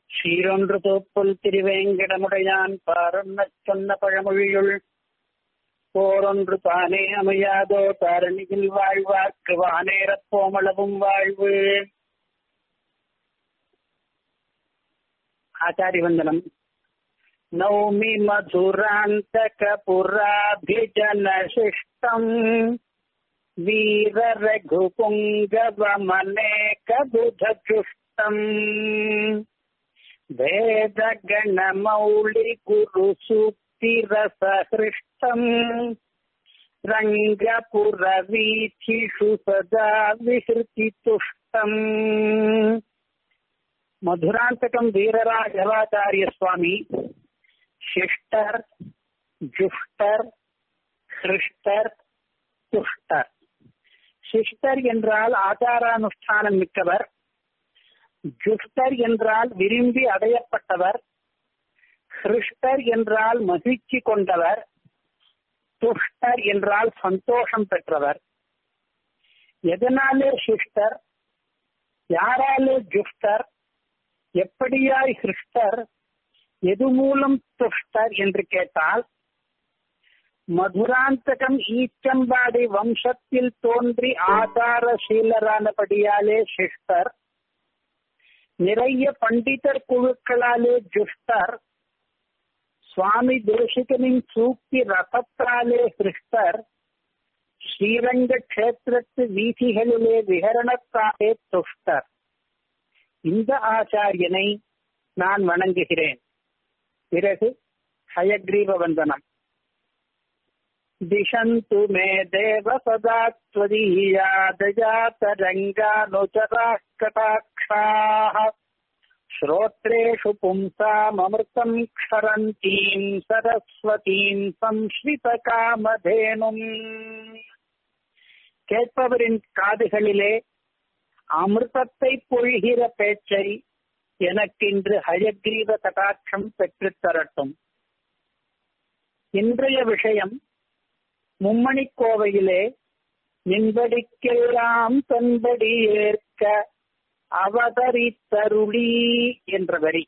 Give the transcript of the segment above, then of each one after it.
சீரொன்று தோப்புல் திருவேங்கடமுடையான் பாரொன்ன சொன்ன பழமொழியுள் போரொன்று தானே அமையாதோ தாரணியில் வாழ்வார்க்கு வானேரப் போமளவும் வாழ்வு ஆச்சாரி வந்தனம் நௌமி மதுராந்தக புராபிஜன சிஷ்டம் வீர ரகுபுங்கவமனேக புதஜுஷ்டம் வேதகணமௌளி குரு சூக்தி ரசஹிருஷ்டம் ரங்கபுரவீதிஷு சதா விஹிருதி துஷ்டம் மதுராந்தகம் வீரராஜவாச்சாரிய சுவாமி சிஷ்டர் ஜுஷ்டர் சிருஷ்டர் துஷ்டர் சிஷ்டர் என்றால் ஆச்சாரானுஷ்டானம் மிக்கவர் ஜுஷ்டர் என்றால் விரும்பி அடையப்பட்டவர் சிருஷ்டர் என்றால் மகிழ்ச்சி கொண்டவர் துஷ்டர் என்றால் சந்தோஷம் பெற்றவர் எதனாலே சிஷ்டர் யாராலே ஜுஷ்டர் எப்படியாய் சிருஷ்டர் எது மூலம் துஷ்டர் என்று கேட்டால் மதுராந்தகம் ஈச்சம்பாடி வம்சத்தில் தோன்றி ஆதாரசீலரானபடியாலே சிஷ்டர் நிறைய பண்டிதர் குழுக்களாலே ஜுஷ்டர் சுவாமி தேசிகனின் சூக்தி ரசத்தாலே சிருஷ்டர் ஸ்ரீரங்க கஷேத்திரத்து வீதிகளிலே விகரணத்தாலே துஷ்டர் இந்த ஆச்சாரியனை நான் வணங்குகிறேன் பிறகு ஹயக்ரீவ வந்தனம் दिशन्तु मे देव सदा त्वदीया दजातरङ्गानुचराः कटाक्षाः श्रोत्रेषु पुंसाममृतम् क्षरन्तीम् सरस्वतीम् संश्ரிதகாமதேனும் கேட்பவரின் காதுகளிலே அமிர்தத்தை பொழிகிற பேச்சை எனக்கின்று ஹயக்ரீவ கட்டாட்சம் பெற்றுத் தரட்டும் இன்றைய விஷயம் மும்மணி கோவையிலே நின்படிக்கெல்லாம் தன்படி ஏற்க அவதரித்தருளி என்ற வரி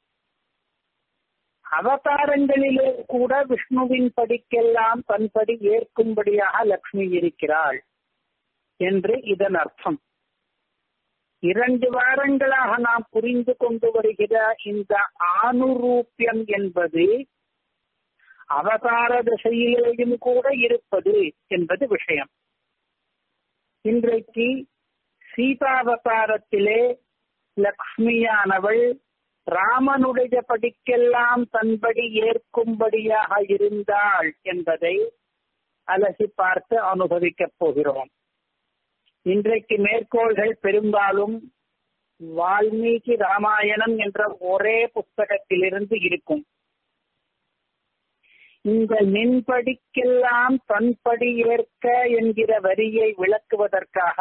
அவதாரங்களிலே கூட விஷ்ணுவின் படிக்கெல்லாம் தன்படி ஏற்கும்படியாக லக்ஷ்மி இருக்கிறாள் என்று இதன் அர்த்தம் இரண்டு வாரங்களாக நாம் புரிந்து கொண்டு வருகிற இந்த ஆணுரூப்பியம் என்பது அவதார திசையிலேயும் கூட இருப்பது என்பது விஷயம் இன்றைக்கு சீதாவதாரத்திலே லக்ஷ்மியானவள் ராமனுடைய படிக்கெல்லாம் தன்படி ஏற்கும்படியாக இருந்தாள் என்பதை அலசி பார்த்து அனுபவிக்கப் போகிறோம் இன்றைக்கு மேற்கோள்கள் பெரும்பாலும் வால்மீகி ராமாயணம் என்ற ஒரே புஸ்தகத்திலிருந்து இருக்கும் இந்த நின்படிக்கெல்லாம் தன்படி ஏற்க என்கிற வரியை விளக்குவதற்காக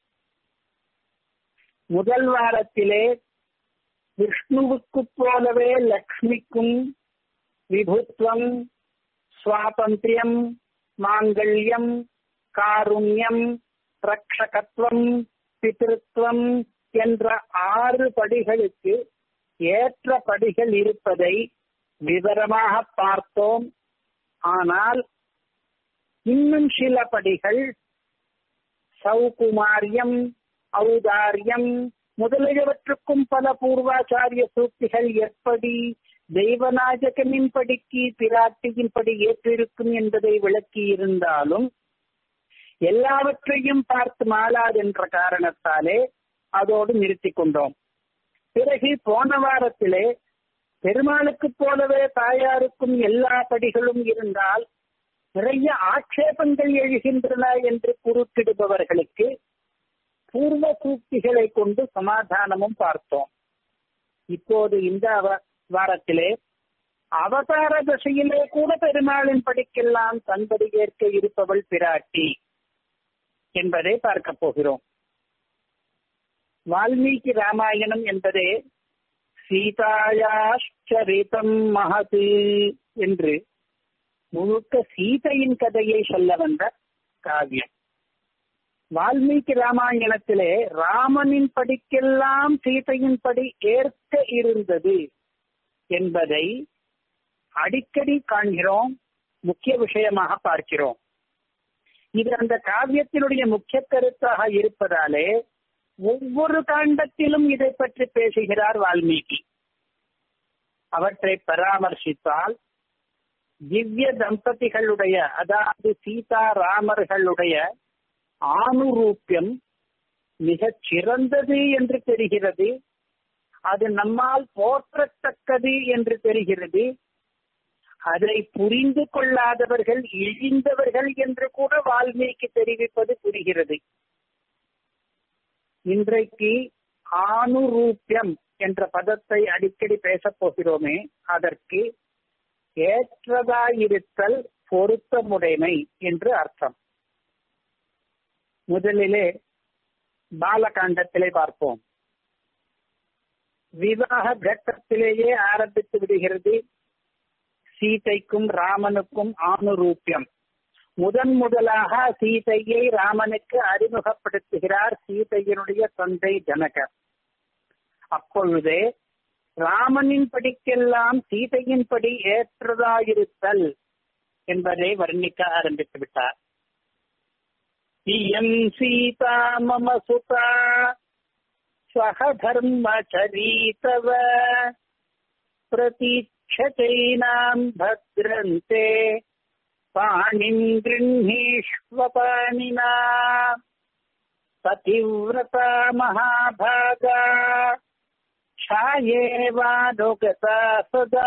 முதல் வாரத்திலே விஷ்ணுவுக்கு போலவே லக்ஷ்மிக்கும் விபுத்வம் சுவாதந்திரியம் மாங்கல்யம் காருண்யம் ரக்ஷகத்துவம் பிதிருத்துவம் என்ற ஆறு படிகளுக்கு ஏற்ற படிகள் இருப்பதை விவரமாக பார்த்தோம் ஆனால் இன்னும் சில படிகள் சௌகுமாரியம் ஔதாரியம் முதலியவற்றுக்கும் பல பூர்வாச்சாரிய சூக்திகள் எப்படி தெய்வநாயகனின் படிக்கு பிராட்டியின் படி ஏற்றிருக்கும் என்பதை விளக்கி இருந்தாலும் எல்லாவற்றையும் பார்த்து மாளாது என்ற காரணத்தாலே அதோடு நிறுத்திக் கொண்டோம் பிறகு போன வாரத்திலே பெருமாளுக்கு போலவே தாயாருக்கும் எல்லா படிகளும் இருந்தால் நிறைய ஆட்சேபங்கள் எழுகின்றன என்று குறுக்கிடுபவர்களுக்கு பூர்வ சூக்திகளை கொண்டு சமாதானமும் பார்த்தோம் இப்போது இந்த வாரத்திலே அவதார தசையிலே கூட பெருமாளின் படிக்கெல்லாம் தன்படி ஏற்க இருப்பவள் பிராட்டி என்பதை பார்க்க போகிறோம் வால்மீகி ராமாயணம் என்பதே சீதாயாச்சரிதம் மகது என்று முழுக்க சீதையின் கதையை சொல்ல வந்த காவியம் வால்மீகி ராமாயணத்திலே ராமனின் படிக்கெல்லாம் சீதையின் படி ஏற்க இருந்தது என்பதை அடிக்கடி காண்கிறோம் முக்கிய விஷயமாக பார்க்கிறோம் இது அந்த காவியத்தினுடைய முக்கிய கருத்தாக இருப்பதாலே ஒவ்வொரு காண்டத்திலும் இதை பற்றி பேசுகிறார் வால்மீகி அவற்றை பராமர்சித்தால் திவ்ய தம்பதிகளுடைய அதாவது சீதா ராமர்களுடைய ஆணுரூப்பியம் மிகச் சிறந்தது என்று தெரிகிறது அது நம்மால் போற்றத்தக்கது என்று தெரிகிறது அதை புரிந்து கொள்ளாதவர்கள் இழிந்தவர்கள் என்று கூட வால்மீகி தெரிவிப்பது புரிகிறது இன்றைக்கு ஆணுரூப்பியம் என்ற பதத்தை அடிக்கடி பேசப் போகிறோமே அதற்கு ஏற்றதாயிருத்தல் பொருத்தமுடைமை என்று அர்த்தம் முதலிலே பாலகாண்டத்திலே பார்ப்போம் விவாக கட்டத்திலேயே ஆரம்பித்து விடுகிறது சீதைக்கும் ராமனுக்கும் ஆணுரூப்பியம் முதன் முதலாக சீதையை ராமனுக்கு அறிமுகப்படுத்துகிறார் சீதையினுடைய தந்தை ஜனகர் அப்பொழுதே ராமனின் படிக்கெல்லாம் சீதையின் படி ஏற்றதாயிருத்தல் என்பதை வர்ணிக்க ஆரம்பித்து விட்டார் இயம் சீதா மம சுதா स्वहधर्मचरीतव प्रतीक्षतैनाम् भद्रन्ते पाणिम् गृह्णीष्वपाणिना पतिव्रता महाभागा छायेवानुगता सदा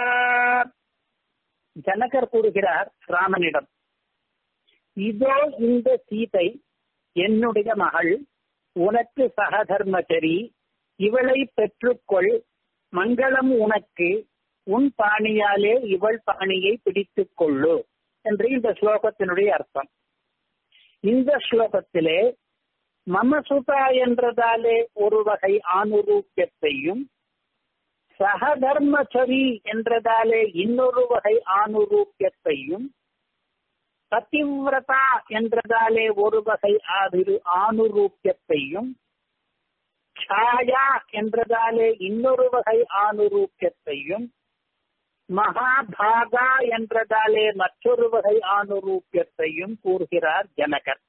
ஜனகர் கூறுகிறார் ராமனிடம் இதோ இந்த சீதை என்னுடைய மகள் உனக்கு சகதர்மச்சரி இவளை பெற்றுக்கொள் மங்களம் உனக்கு உன் பாணியாலே இவள் பாணியை பிடித்துக் கொள்ளு என்று இந்த ஸ்லோகத்தினுடைய அர்த்தம் இந்த ஸ்லோகத்திலே மமசுதா என்றதாலே ஒரு வகை ஆணுரூப்பியத்தையும் சகதர்மச்சரி என்றதாலே இன்னொரு வகை ஆணுரூப்பியத்தையும் பதிவிரதா என்றதாலே ஒரு வகை ஆதிரு ஆணுரூப்பியத்தையும் சாயா என்றதாலே இன்னொரு வகை ஆணுரூப்பியத்தையும் மகாபாகா என்றதாலே மற்றொரு வகை ஆணுரூப்பியத்தையும் கூறுகிறார் ஜனகர்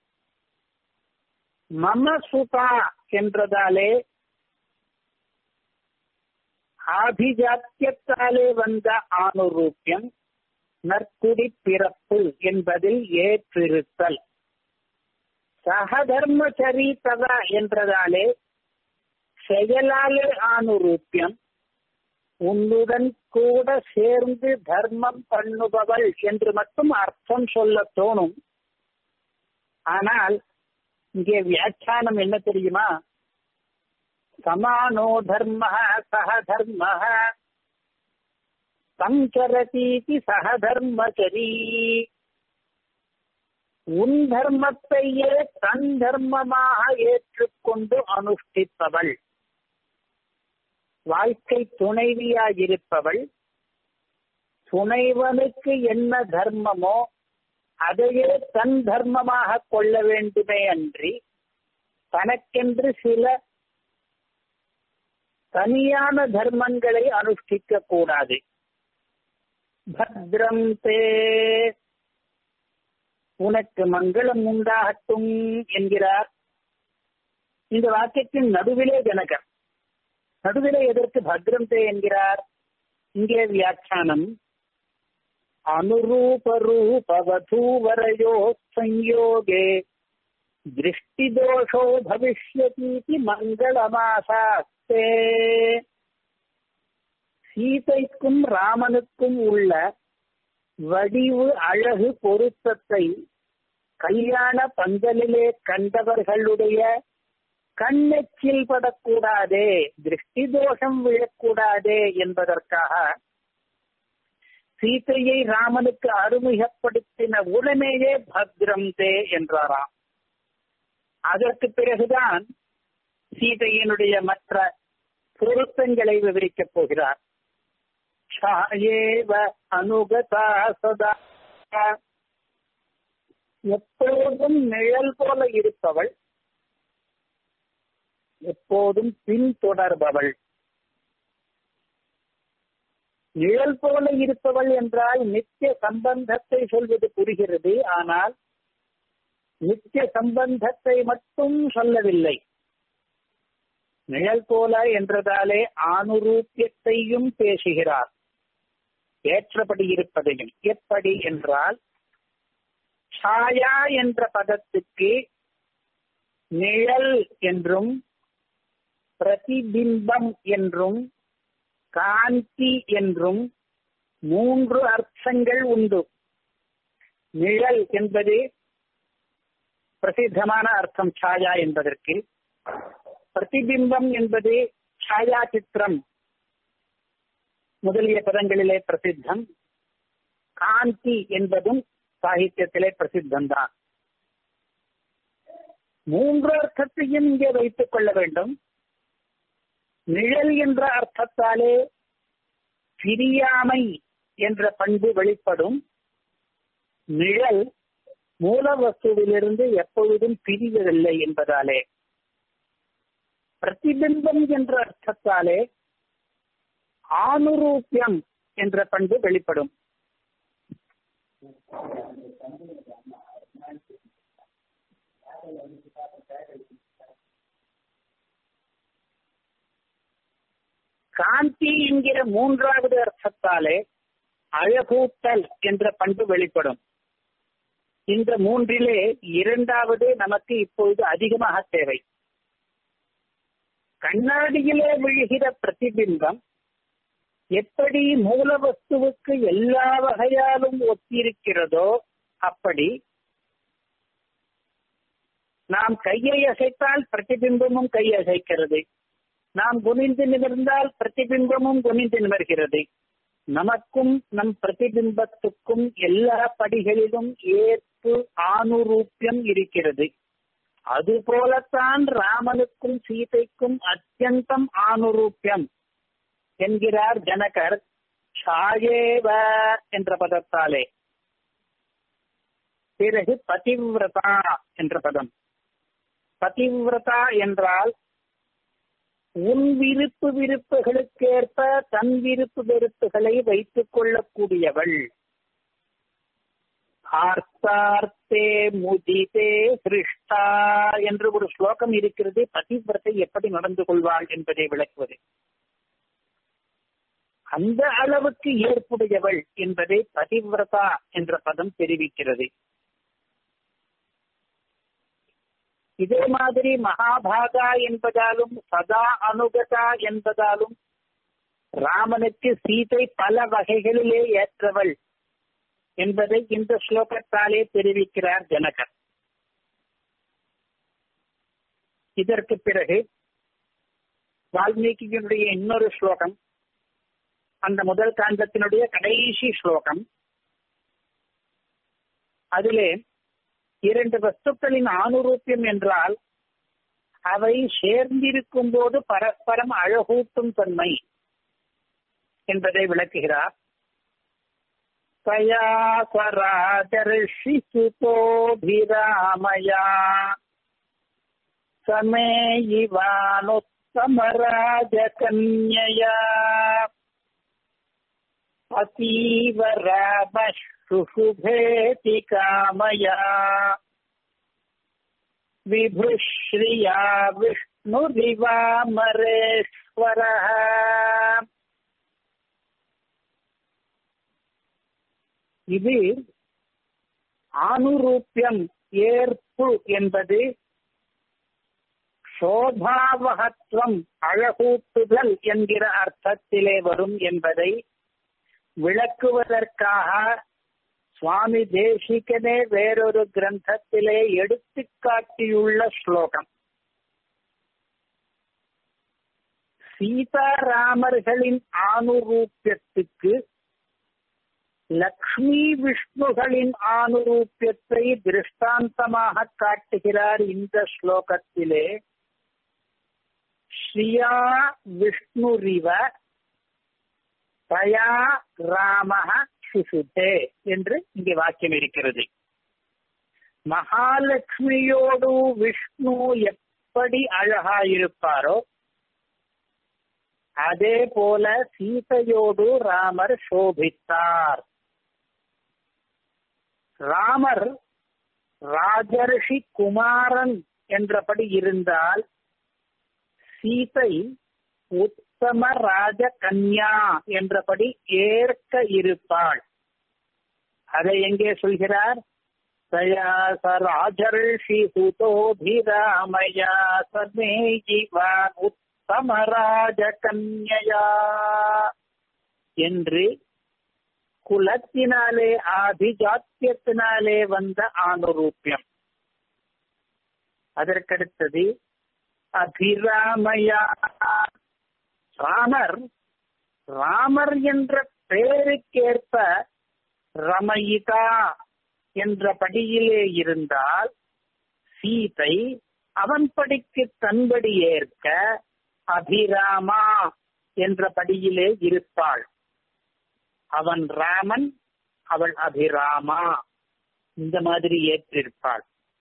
மமசுதா என்றதாலே ஆபிஜாத்தியத்தாலே வந்த ஆணுரூப்பியம் நற்குடி பிறப்பு என்பதில் ஏற்றிருத்தல் சகதர்மச்சரி தவ என்றதாலே செயலாலே ஆணுரூப்பியம் உன்னுடன் கூட சேர்ந்து தர்மம் பண்ணுபவள் என்று மட்டும் அர்த்தம் சொல்ல தோணும் ஆனால் இங்கே வியாக்கியானம் என்ன தெரியுமா சமானோ தர்ம சக தர்ம சஞ்சரதீதி சகதர்மச்சரி உன் தர்மத்தையே தன் தர்மமாக ஏற்றுக்கொண்டு அனுஷ்டிப்பவள் வாழ்க்கை துணைவியாயிருப்பவள் துணைவனுக்கு என்ன தர்மமோ அதையே தன் தர்மமாக கொள்ள வேண்டுமே அன்றி தனக்கென்று சில தனியான தர்மங்களை அனுஷ்டிக்க கூடாது பத்ரம் தே உனக்கு மங்களம் உண்டாகட்டும் என்கிறார் இந்த வாக்கியத்தின் நடுவிலே ஜனகர் நடுவிலே எதற்கு பத்ரம் தே என்கிறார் இங்கே வியாக்கியானம் அனுரூபரூபவதூவரையோ சம்யோகே திருஷ்டிதோஷோ பவிஷ்யதீதி மங்களமாசாஸ்தே சீதைக்கும் ராமனுக்கும் உள்ள வடிவு அழகு பொருத்தத்தை கல்யாண பந்தலிலே கண்டவர்களுடைய கண்ணெச்சில் படக்கூடாதே திருஷ்டி தோஷம் விழக்கூடாதே என்பதற்காக சீதையை ராமனுக்கு அறிமுகப்படுத்தின உடனேயே பத்ரம் தே என்றாராம் அதற்கு பிறகுதான் சீதையினுடைய மற்ற பொருத்தங்களை விவரிக்கப் போகிறார் छायेव अनुगता सदा எப்போதும் நிழல் போல இருப்பவள் எப்போதும் பின்தொடர்பவள் நிழல் போல இருப்பவள் என்றால் நித்திய சம்பந்தத்தை சொல்வது புரிகிறது ஆனால் நித்திய சம்பந்தத்தை மட்டும் சொல்லவில்லை நிழல் போல என்றதாலே ஆணுரூப்பியத்தையும் பேசுகிறார் ஏற்றபடி இருப்பதையும் எப்படி என்றால் சாயா என்ற பதத்துக்கு நிழல் என்றும் பிரதிபிம்பம் என்றும் காந்தி என்றும் மூன்று அர்த்தங்கள் உண்டு நிழல் என்பது பிரசித்தமான அர்த்தம் சாயா என்பதற்கு பிரதிபிம்பம் என்பது சாயா சித்திரம் முதலிய பதங்களிலே பிரசித்தம் காந்தி என்பதும் சாகித்யத்திலே பிரசித்தம்தான் மூன்று அர்த்தத்தையும் இங்கே வைத்துக் கொள்ள வேண்டும் நிழல் என்ற அர்த்தத்தாலே பிரியாமை என்ற பண்பு வெளிப்படும் நிழல் மூல வஸ்துவிலிருந்து எப்பொழுதும் பிரிவதில்லை என்பதாலே பிரதிபிம்பம் என்ற அர்த்தத்தாலே ஆணுரூபியம் என்ற பண்பு வெளிப்படும் காந்தி என்கிற மூன்றாவது அர்த்தத்தாலே அழகூட்டல் என்ற பண்பு வெளிப்படும் இந்த மூன்றிலே இரண்டாவது நமக்கு இப்பொழுது அதிகமாக தேவை கண்ணாடியிலே விழுகிற பிரதிபிம்பம் எப்படி மூல வஸ்துவுக்கு எல்லா வகையாலும் ஒத்திருக்கிறதோ அப்படி நாம் கையை அசைத்தால் பிரதிபிம்பமும் கை அசைக்கிறது நாம் குனிந்து நிமிர்ந்தால் பிரதிபிம்பமும் குனிந்து நிமிர்கிறது நமக்கும் நம் பிரதிபிம்பத்துக்கும் எல்லா படிகளிலும் ஏற்பு ஆணுரூப்பியம் இருக்கிறது அதுபோலத்தான் ராமனுக்கும் சீதைக்கும் அத்தியந்தம் ஆணுரூப்பியம் என்கிறார் ஜனகர் சாயேவ என்ற பதத்தாலே பிறகு பதிவிரதா என்ற பதம் பதிவிரதா என்றால் உன் விருப்பு விருப்புகளுக்கேற்ப தன் விருப்பு வெறுப்புகளை வைத்துக் கொள்ளக்கூடியவள் ஆர்த்தார்த்தே முதிதே சிருஷ்டா என்று ஒரு ஸ்லோகம் இருக்கிறது பதிவிரத்தை எப்படி நடந்து கொள்வாள் என்பதை விளக்குவது அந்த அளவுக்கு ஏற்புடையவள் என்பதை பதிவிரதா என்ற பதம் தெரிவிக்கிறது இதே மாதிரி மகாபாகா என்பதாலும் சதா அனுகதா என்பதாலும் ராமனுக்கு சீதை பல வகைகளிலே ஏற்றவள் என்பதை இந்த ஸ்லோகத்தாலே தெரிவிக்கிறார் ஜனகர் இதற்கு பிறகு வால்மீகியினுடைய இன்னொரு ஸ்லோகம் அந்த முதல் காந்தத்தினுடைய கடைசி ஸ்லோகம் அதிலே இரண்டு வஸ்துக்களின் ஆணுரூப்பியம் என்றால் அவை சேர்ந்திருக்கும் போது பரஸ்பரம் அழகூட்டும் தன்மை என்பதை விளக்குகிறார் தயா ஸ்வராஜர்ஷி சுதோபிராமயா சமே இவானுத்தமராஜகன்யயா अतीव रामः शुशुभेति कामया विभुश्रिया विष्णुरिवामरेश्वरः இது ஆணுரூப்பியம் ஏற்பு என்பது சோபாவகத்துவம் அழகூட்டுதல் என்கிற அர்த்தத்திலே வரும் என்பதை விளக்குவதற்காக சுவாமி தேசிகனே வேறொரு கிரந்தத்திலே எடுத்து காட்டியுள்ள ஸ்லோகம் சீதாராமர்களின் ஆணுரூப்பியத்துக்கு லக்ஷ்மி விஷ்ணுகளின் ஆணுரூப்பியத்தை திருஷ்டாந்தமாக காட்டுகிறார் இந்த ஸ்லோகத்திலே ஸ்ரீயா விஷ்ணுரிவ தயா ராம சுசுதே என்று இங்கே வாக்கியம் இருக்கிறது மகாலட்சுமியோடு விஷ்ணு எப்படி அழகா இருப்பாரோ அதே போல சீதையோடு ராமர் சோபித்தார் ராமர் ராஜர்ஷி குமாரன் என்றபடி இருந்தால் சீதை உத்தம ராஜ கன்யா என்றபடி ஏற்க இருப்பாள் அதை எங்கே சொல்கிறார் தயா சராஜர்ஷி சுதோபிராமயா சமே ஜீவா உத்தம ராஜ கன்யா என்று குலத்தினாலே ஆதிஜாத்தியத்தினாலே வந்த ஆணுரூபியம் அதற்கடுத்தது அபிராமயா ராமர் ராமர் என்ற பெயருக்கேற்ப ரமயிதா என்ற படியிலே இருந்தால் சீதை அவன் படிக்கு தன்படி ஏற்க அபிராமா என்ற படியிலே இருப்பாள் அவன் ராமன் அவள் அபிராமா இந்த மாதிரி ஏற்றிருப்பாள்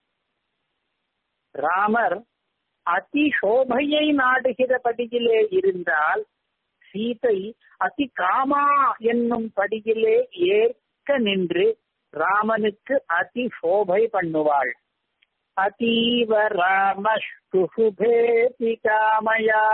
ராமர் அதி சோபையை நாடுகிற படியிலே இருந்தால் சீதை அதி காமா என்னும் படியிலே ஏற்க நின்று ராமனுக்கு அதி சோபை பண்ணுவாள் அதீவ ராமஸ்துபே பிதாமயா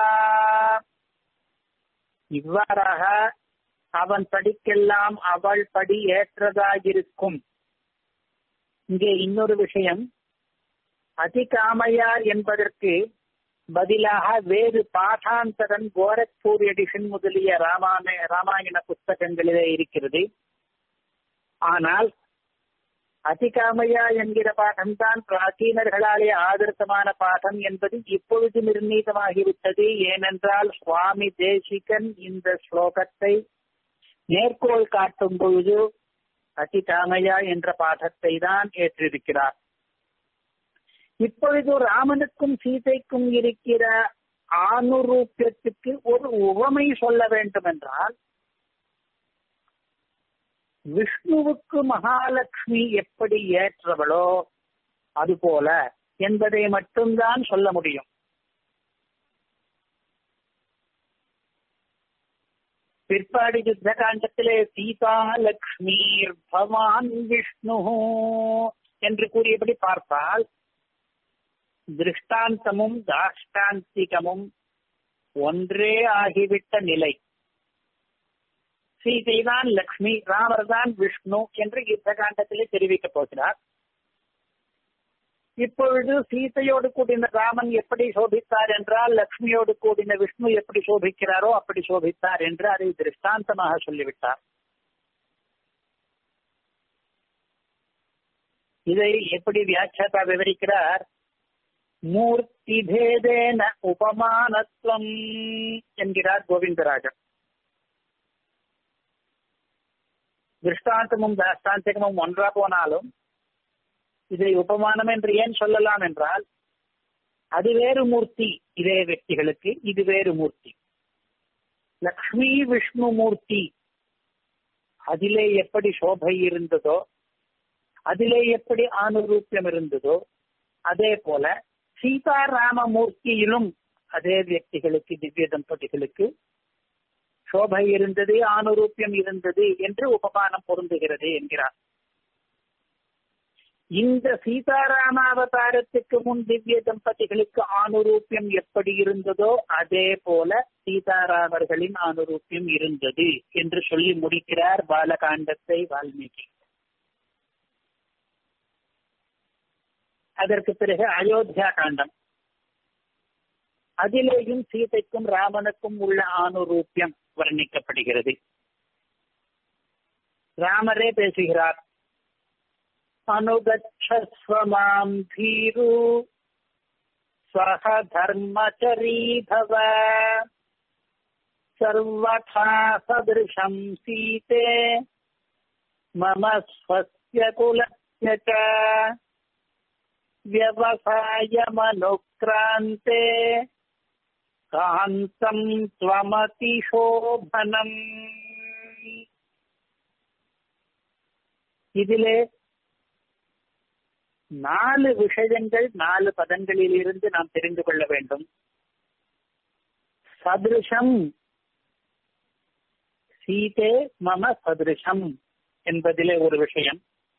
இவ்வாறாக அவன் படிக்கெல்லாம் அவள் படி ஏற்றதாயிருக்கும் இங்கே இன்னொரு விஷயம் அதிகாமையா என்பதற்கு பதிலாக வேறு பாடாந்தரன் கோரக்பூர் எடிஷன் முதலிய ராமாய ராமாயண புஸ்தகங்களிலே இருக்கிறது ஆனால் அதிகாமையா என்கிற பாடம்தான் பிராச்சீனர்களாலே ஆதர்த்தமான பாடம் என்பது இப்பொழுது நிர்ணீதமாகிவிட்டது ஏனென்றால் சுவாமி தேசிகன் இந்த ஸ்லோகத்தை மேற்கோள் காட்டும் பொழுது அதிகாமையா என்ற பாடத்தை தான் ஏற்றிருக்கிறார் இப்பொழுது ராமனுக்கும் சீதைக்கும் இருக்கிற ஆணுரூபியத்துக்கு ஒரு உவமை சொல்ல வேண்டும் என்றால் விஷ்ணுவுக்கு மகாலட்சுமி எப்படி ஏற்றவளோ அதுபோல என்பதை மட்டும்தான் சொல்ல முடியும் பிற்பாடு யுத்த காண்டத்திலே சீதா லக்ஷ்மீர் பவான் விஷ்ணு என்று கூறியபடி பார்த்தால் திருஷ்டாந்தமும் தாஷ்டாந்திகமும் ஒன்றே ஆகிவிட்ட நிலை சீதைதான் லக்ஷ்மி ராமர் தான் விஷ்ணு என்று யுத்த காண்டத்திலே தெரிவிக்கப் போகிறார் இப்பொழுது சீதையோடு கூடின ராமன் எப்படி சோபித்தார் என்றால் லக்ஷ்மியோடு கூடின விஷ்ணு எப்படி சோபிக்கிறாரோ அப்படி சோபித்தார் என்று அதை திருஷ்டாந்தமாக சொல்லிவிட்டார் இதை எப்படி வியாக்கியாதா விவரிக்கிறார் மூர்த்தி பேதேன உபமானத்துவம் என்கிறார் கோவிந்தராஜன் திருஷ்டாந்தமும் தாஷ்டாந்திகமும் ஒன்றா போனாலும் இதை உபமானம் என்று ஏன் சொல்லலாம் என்றால் அது வேறு மூர்த்தி இதே వ్యక్తిகளுக்கு இது வேறு மூர்த்தி லக்ஷ்மி விஷ்ணு மூர்த்தி அதிலே எப்படி சோபை இருந்ததோ அதிலே எப்படி ஆணுரூப்பியம் இருந்ததோ அதே போல சீதாராம மூர்த்தியிலும் அதே வியக்திகளுக்கு திவ்ய தம்பதிகளுக்கு சோபை இருந்தது ஆணுரூப்பியம் இருந்தது என்று உபமானம் பொருந்துகிறது என்கிறார் இந்த சீதாராம அவதாரத்துக்கு முன் திவ்ய தம்பதிகளுக்கு ஆணுரூப்பியம் எப்படி இருந்ததோ அதே போல சீதாராமர்களின் ஆணுரூப்பியம் இருந்தது என்று சொல்லி முடிக்கிறார் பாலகாண்டத்தை வால்மீகி அதற்கு பிறகு அயோத்தியா காண்டம் அதிலேயும் சீதைக்கும் ராமனுக்கும் உள்ள ஆணுரூப்பியம் வர்ணிக்கப்படுகிறது ராமரே பேசுகிறார் அனுகச்சஸ்வமாம் தீரு சக தர்மச்சரீ பவ சர்வதா சதிருஷம் சீதே மம ஸ்வஸ்ய குலஸ்ய ச व्यवसायमनुक्रान्ते कान्तम् त्वमतिशोभनम् இதிலே நாலு விஷயங்கள் நாலு பதங்களில் இருந்து நாம் தெரிந்து கொள்ள வேண்டும் சதிருஷம் சீதே மம சதிருஷம் என்பதிலே ஒரு விஷயம்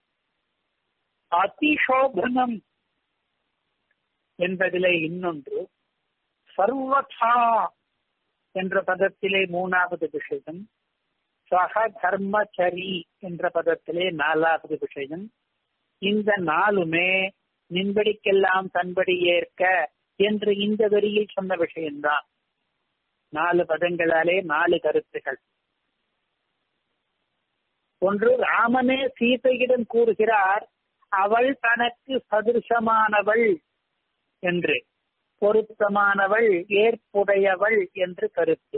அதிசோபனம் என்பதிலே இன்னொன்று சர்வதா என்ற பதத்திலே மூணாவது விஷயம் சக தர்மச்சரி என்ற பதத்திலே நாலாவது விஷயம் இந்த நாலுமே நின்படிக்கெல்லாம் தன்படி ஏற்க என்று இந்த வரியில் சொன்ன விஷயம்தான் நாலு பதங்களாலே நாலு கருத்துகள் ஒன்று ராமனே சீதையிடம் கூறுகிறார் அவள் தனக்கு சதிருஷமானவள் என்று பொருத்தமானவள் ஏற்புடையவள் என்று கருத்து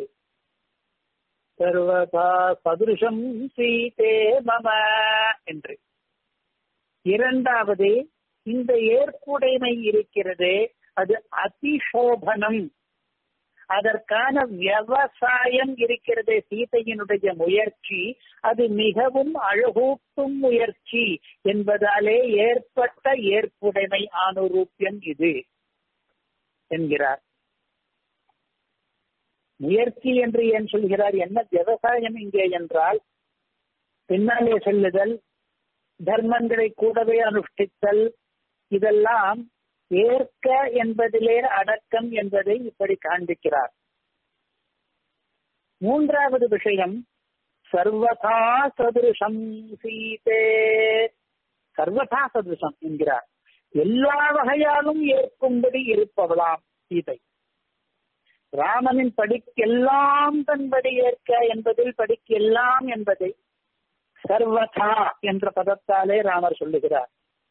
சர்வதா சதுருஷம் சீதே மம என்று இரண்டாவது இந்த ஏற்புடைமை இருக்கிறது அது அதிசோபனம் அதற்கான விவசாயம் இருக்கிறது சீதையினுடைய முயற்சி அது மிகவும் அழகூட்டும் முயற்சி என்பதாலே ஏற்பட்ட ஏற்புடைமை ஆணுரூப்பியம் இது என்கிறார் முயற்சி என்று ஏன் சொல்கிறார் என்ன விவசாயம் இங்கே என்றால் பின்னாலே செல்லுதல் தர்மங்களை கூடவே அனுஷ்டித்தல் இதெல்லாம் ஏற்க என்பதிலே அடக்கம் என்பதை இப்படி காண்பிக்கிறார் மூன்றாவது விஷயம் சர்வதா சதுருஷம் சீதே சர்வதா சதுருஷம் என்கிறார் எல்லா வகையாலும் ஏற்கும்படி இருப்பவளாம் சீதை ராமனின் படிக்கெல்லாம் தன்படி ஏற்க என்பதில் படிக்கெல்லாம் என்பதை சர்வதா என்ற பதத்தாலே ராமர் சொல்லுகிறார்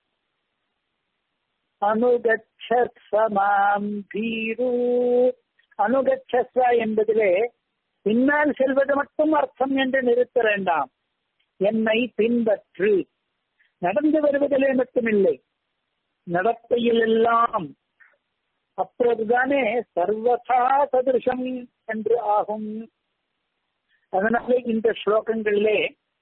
அனுகச்சமாம் தீரு அனுகச்சஸ்வ என்பதிலே பின்னால் செல்வது மட்டும் அர்த்தம் என்று நிறுத்த வேண்டாம் என்னை பின்பற்று நடந்து வருவதிலே மட்டுமில்லை நடத்தையில் எல்லாம் அப்போதுதானே சர்வதா சதிருஷம் என்று ஆகும் அதனாலே இந்த ஸ்லோகங்களிலே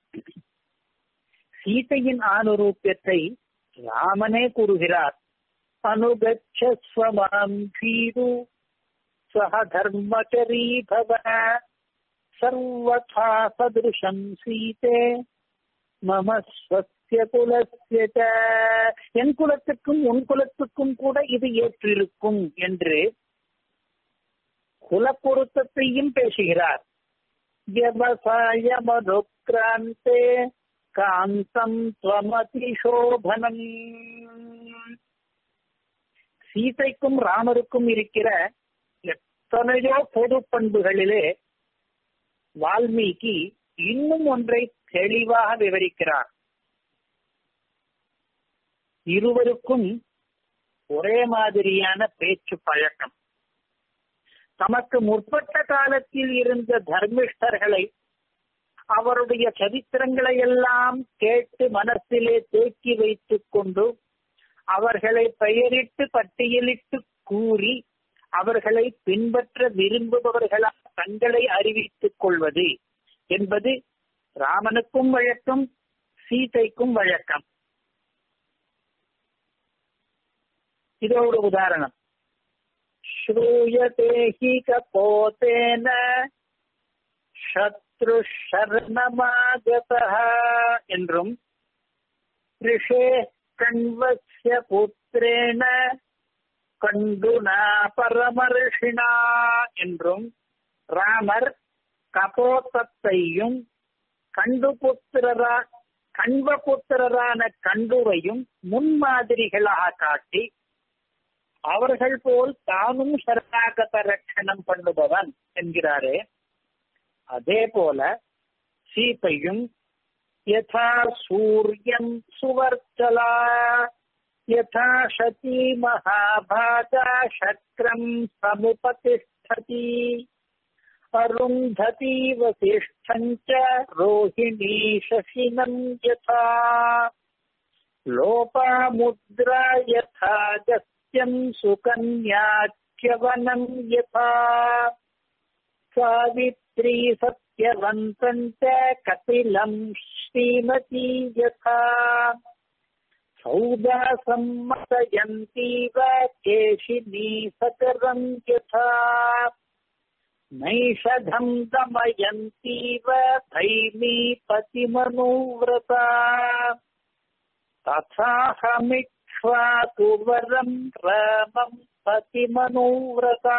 சீதையின் ஆணுரூப்பியத்தை ராமனே கூறுகிறார் அனுகச்சஸ்வமாம் பீரு சக தர்மச்சரி பவ சர்வதா சதிருஷம் சீதே மம ஸ்வஸ்ய குலஸ்ய என் குலத்துக்கும் உன் குலத்துக்கும் கூட இது ஏற்றிருக்கும் என்று குல பொருத்தத்தையும் பேசுகிறார் விவசாய மதுக்கிராந்தே காந்தம் துவமதிசோபனம் சீதைக்கும் ராமருக்கும் இருக்கிற எத்தனையோ பொது பண்புகளிலே வால்மீகி இன்னும் ஒன்றை தெளிவாக விவரிக்கிறார் இருவருக்கும் ஒரே மாதிரியான பேச்சு பழக்கம் தமக்கு முற்பட்ட காலத்தில் இருந்த தர்மிஷ்டர்களை அவருடைய சரித்திரங்களை எல்லாம் கேட்டு மனசிலே தேக்கி வைத்துக் கொண்டு அவர்களை பெயரிட்டு பட்டியலிட்டு கூறி அவர்களை பின்பற்ற விரும்புபவர்களால் தங்களை அறிவித்துக் கொள்வது என்பது ராமனுக்கும் வழக்கம் சீதைக்கும் வழக்கம் இது ஒரு உதாரணம் ஸ்ரூயதே ஹி கபோதேன சத்ரு சரணமாகதः என்றும் ரிஷே கண்வஸ்ய புத்திரேன கண்டுனா பரமர்ஷினா என்றும் ராமர் கபோத்தத்தையும் கண்டுபுத்திரரா கண்வபுத்திரரான கண்டுவையும் முன்மாதிரிகளாக காட்டி அவர்கள் போல் தானும் சரணாகத ரட்சணம் பண்ணுபவன் என்கிறாரே அதே போல சீதையும் யதா சூரியம் சுவர்ச்சலா யதா சதி மகாபாகா சக்ரம் சமுபதிஷ்டதி அருந்ததி வசிஷ்டஞ்ச ரோஹிணி சசினம் யதா லோபாமுத்ரா யதா गस्त्यं सुकन्याख्यवनं यथा सावित्री सत्यवन्तं च कपिलं श्रीमती यथा சௌதா சம்மதயந்தீவ கேஷினி சகரம் யதா நைஷதம் தமயந்தீவ தைமீ பதிமனுவிரதா ததாஹமிக்ஷ்வாது வரம் ராமம் பதிமனுவிரதா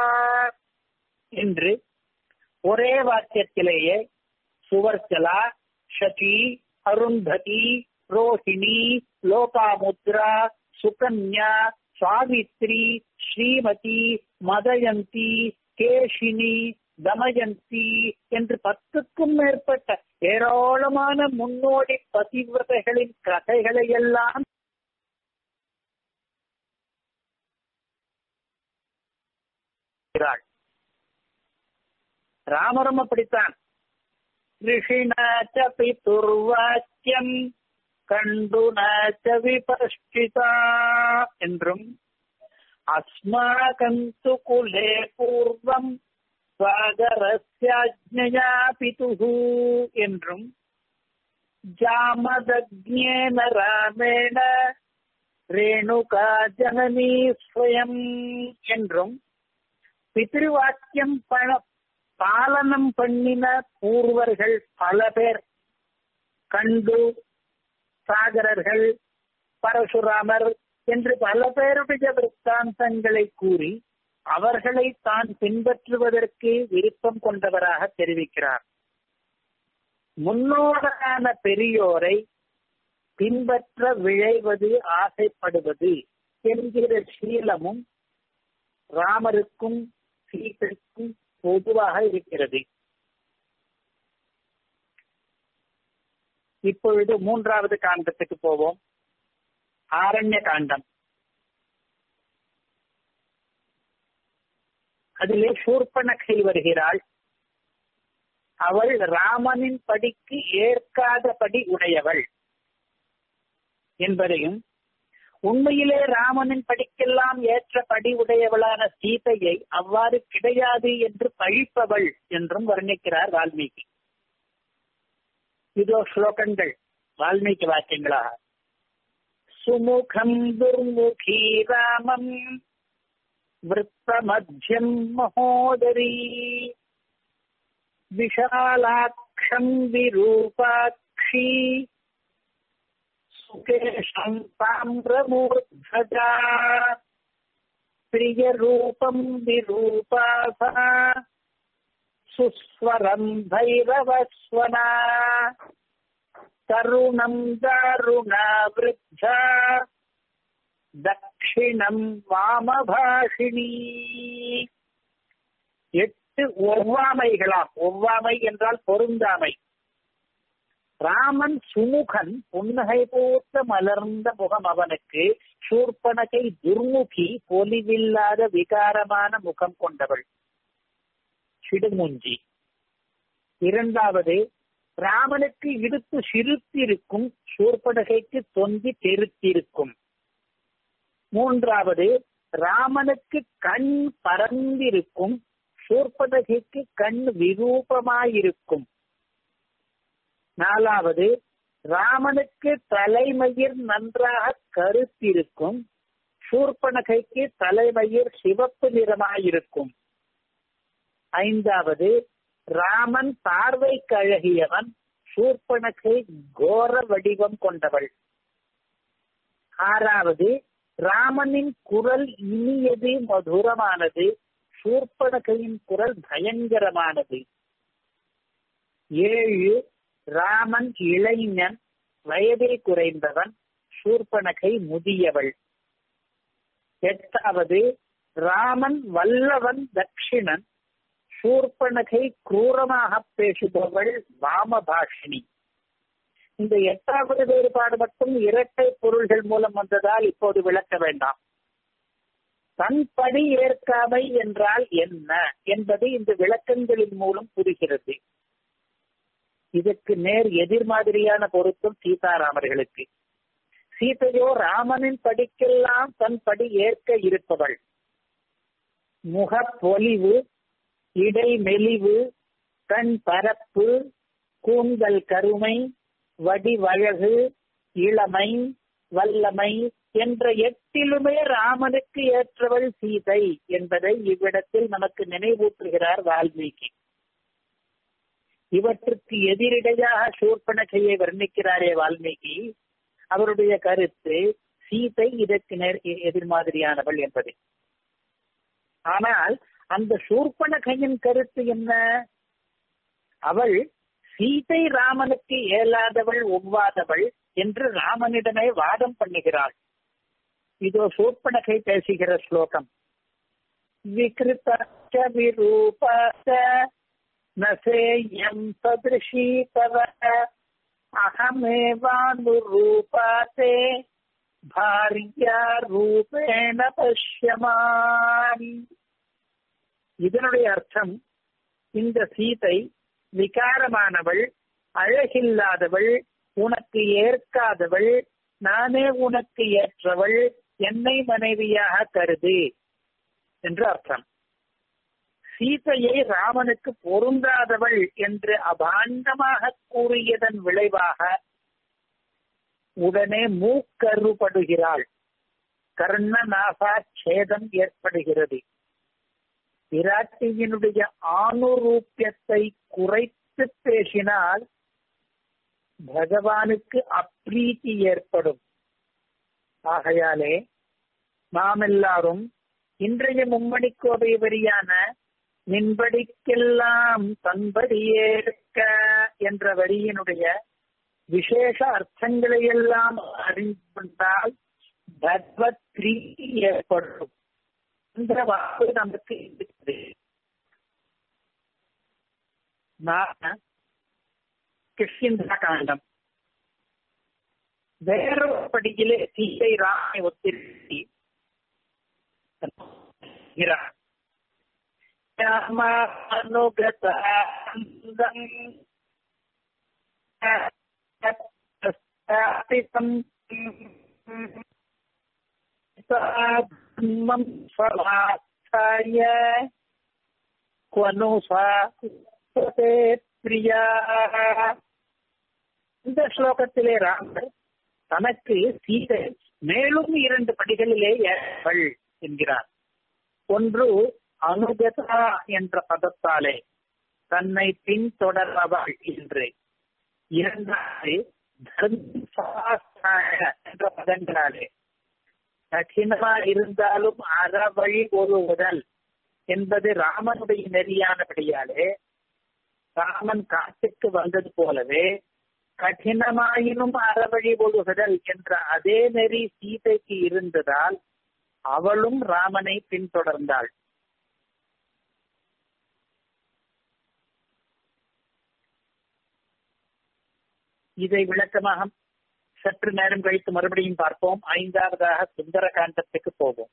என்று ஒரே வாக்கியத்திலேயே சுவர்ச்சலா ஷகி அருந்ததி ரோஹிணி லோகாமுத்ரா சுகன்யா சாவித்ரி ஸ்ரீமதி மதயந்தி கேஷினி தமயந்தி என்று பத்துக்கும் மேற்பட்ட ஏராளமான முன்னோடி பதிவிரதைகளின் கதைகளை எல்லாம் ராமரும் அப்படித்தான் ரிஷிணாச்ச பிதுர்வாக்கியம் கண்டுனாச்ச விபஷ்டிதா என்றும் அஸ்மாகந்து குலே பூர்வம் சாகரஸ்யாஜ்ஞயா பிதுஹு என்றும் ஜாமதக்ஞேன ராமேண ரேணுகா ஜனனி ஸ்வயம் என்றும் பித்ருவாக்கியம் பண பாலனம் பண்ணின பூர்வர்கள் பல பேர் கண்டு சாகரர்கள் பரசுராமர் என்று பல பேருடைய விற்த்தாந்தங்களை கூறி அவர்களை தான் பின்பற்றுவதற்கு விருப்பம் கொண்டவராக தெரிவிக்கிறார் முன்னோடான பெரியோரை பின்பற்ற விழைவது ஆசைப்படுவது என்கிற சீலமும் ராமருக்கும் சீதைக்கும் பொதுவாக இருக்கிறது இப்பொழுது மூன்றாவது காண்டத்துக்கு போவோம் ஆரண்ய காண்டம் அதிலே சூர்பனகை வருகிறாள் அவள் ராமனின் படிக்கு ஏற்காதபடி உடையவள் என்பதையும் உண்மையிலே ராமனின் படிக்கெல்லாம் ஏற்ற படி உடையவளான சீதையை அவ்வாறு கிடையாது என்று பழிப்பவள் என்றும் வர்ணிக்கிறார் வால்மீகி இதோ ஸ்லோகங்கள் வால்மீகி வாக்கியங்களாக சுமுகம் துர்முகி ராமம் விற்பமத்தியம் மகோதரி விஷாலாட்சம் விரூபாட்சி சுகேஷம் தாமிரமூர்தஜா பிரியரூபம் விரூபாசா சுஸ்வரம் பைரவஸ்வனா தருணம் தாருணா விருத்தா தட்சிணம் வாமபாஷினி எட்டு ஒவ்வாமைகளாம் ஒவ்வாமை என்றால் பொருந்தாமை ராமன் சுமுகன் புன்னகை போத்த மலர்ந்த முகம் அவனுக்கு சூர்பனகை துர்முகி பொலிவில்லாத விகாரமான முகம் கொண்டவள் சிடுமுஞ்சி இரண்டாவது ராமனுக்கு இடுப்பு சிறுத்திருக்கும் சூர்பனகைக்கு தொந்தி பெருத்திருக்கும் மூன்றாவது ராமனுக்கு கண் பறந்திருக்கும் சூர்பனகைக்கு கண் விரூபமாயிருக்கும் நாலாவது ராமனுக்கு தலைமயிர் நன்றாக கருத்திருக்கும் சூர்பனகைக்கு தலைமயிர் சிவப்பு நிறமாயிருக்கும் ஐந்தாவது ராமன் பார்வைக்கு அழகியவன் சூர்பனகை கோர வடிவம் கொண்டவள் ஆறாவது ராமனின் குரல் இனியது மதுரமானது சூர்பனகையின் குரல் பயங்கரமானது ஏழு ராமன் இளைஞன் வயதில் குறைந்தவன் சூர்பனகை முதியவள் எட்டாவது ராமன் வல்லவன் தட்சிணன் சூர்பனகை குரூரமாக பேசுபவள் வாமபாஷினி இந்த எட்டாவது வேறுபாடு மட்டும் இரட்டை பொருள்கள் மூலம் வந்ததால் இப்போது விளக்க வேண்டாம் தன் படி ஏற்காமை என்றால் என்ன என்பது இந்த விளக்கங்களின் மூலம் புரிகிறது இதற்கு நேர் எதிர்மாதிரியான பொருத்தம் சீதாராமர்களுக்கு சீதையோ ராமனின் படிக்கெல்லாம் தன் படி ஏற்க இருப்பவள் முகப்பொலிவு இடை மெலிவு கண் பரப்பு கூந்தல் கருமை வடிவழகு இளமை வல்லமை என்ற எட்டிலுமே ராமனுக்கு ஏற்றவள் சீதை என்பதை இவ்விடத்தில் நமக்கு நினைவூட்டுகிறார் வால்மீகி இவற்றுக்கு எதிரிடையாக சூர்பனகையை வர்ணிக்கிறாரே வால்மீகி அவருடைய கருத்து சீதை இதற்கு நேர் எதிர்மாதிரியானவள் என்பது ஆனால் அந்த சூர்பனகையின் கருத்து என்ன அவள் சீதை ராமனுக்கு இயலாதவள் ஒவ்வாதவள் என்று ராமனிடமே வாதம் பண்ணுகிறாள் இதோ சூர்பனகை பேசுகிற ஸ்லோகம் விகிருத்த விரூபாச்ச நசேயம் சதிருஷி தவ அகமேவானுரூபாத்தே பாரியா ரூபேண பஷ்யமானி இதனுடைய அர்த்தம் இந்த சீதை விகாரமானவள் அழகில்லாதவள் உனக்கு ஏற்காதவள் நானே உனக்கு ஏற்றவள் என்னை மனைவியாக கருது என்று அர்த்தம் சீதையை ராமனுக்கு பொருந்தாதவள் என்று அபாண்டமாக கூறியதன் விளைவாக உடனே மூக்கருபடுகிறாள் கர்ணநாசா சேதம் ஏற்படுகிறது பிராட்டியினுடைய ஆணுரூப்பியத்தை குறைத்து பேசினால் பகவானுக்கு அப்ரீதி ஏற்படும் ஆகையாலே நாம் எல்லாரும் இன்றைய மும்மணி கோவை வரியான நின்படிக்கெல்லாம் தன்படியேற்க என்ற வரியினுடைய விசேஷ அர்த்தங்களை எல்லாம் அறிந்தால் பகவத் பிரீதி ஏற்படும் என்ற வாக்கு நமக்கு இருக்கிறது நான் கிருஷ்ணா காண்டம் வேறொரு படியிலே சீதை ராமை ஒத்திருத்தி स्वलास्थाय क्वनु சாஸ்வதே பிரியா இந்த ஸ்லோகத்திலே ராமர் தனக்கு சீதை மேலும் இரண்டு படிகளிலே ஏற்பள் என்கிறார் ஒன்று அனுகதா என்ற பதத்தாலே தன்னை பின்தொடர்பவள் என்று இரண்டாவது தர்மசாஸ்திராய என்ற பதங்களாலே கடினமா இருந்தாலும் அறவழி ஒரு உடல் என்பது ராமனுடைய நெறியானபடியாலே ராமன் காட்டுக்கு வந்தது போலவே கடினமாயினும் அறவழி ஒழுகுதல் என்ற அதே நெறி சீதைக்கு இருந்ததால் அவளும் ராமனை பின்தொடர்ந்தாள் இதை விளக்கமாக சற்று நேரம் கழித்து மறுபடியும் பார்ப்போம் ஐந்தாவதாக சுந்தர காண்டத்துக்கு போவோம்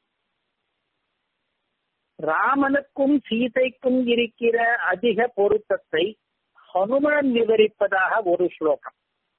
ராமனுக்கும் சீதைக்கும் இருக்கிற அதிக பொருத்தத்தை ஹனுமான் விவரிப்பதாக ஒரு ஸ்லோகம்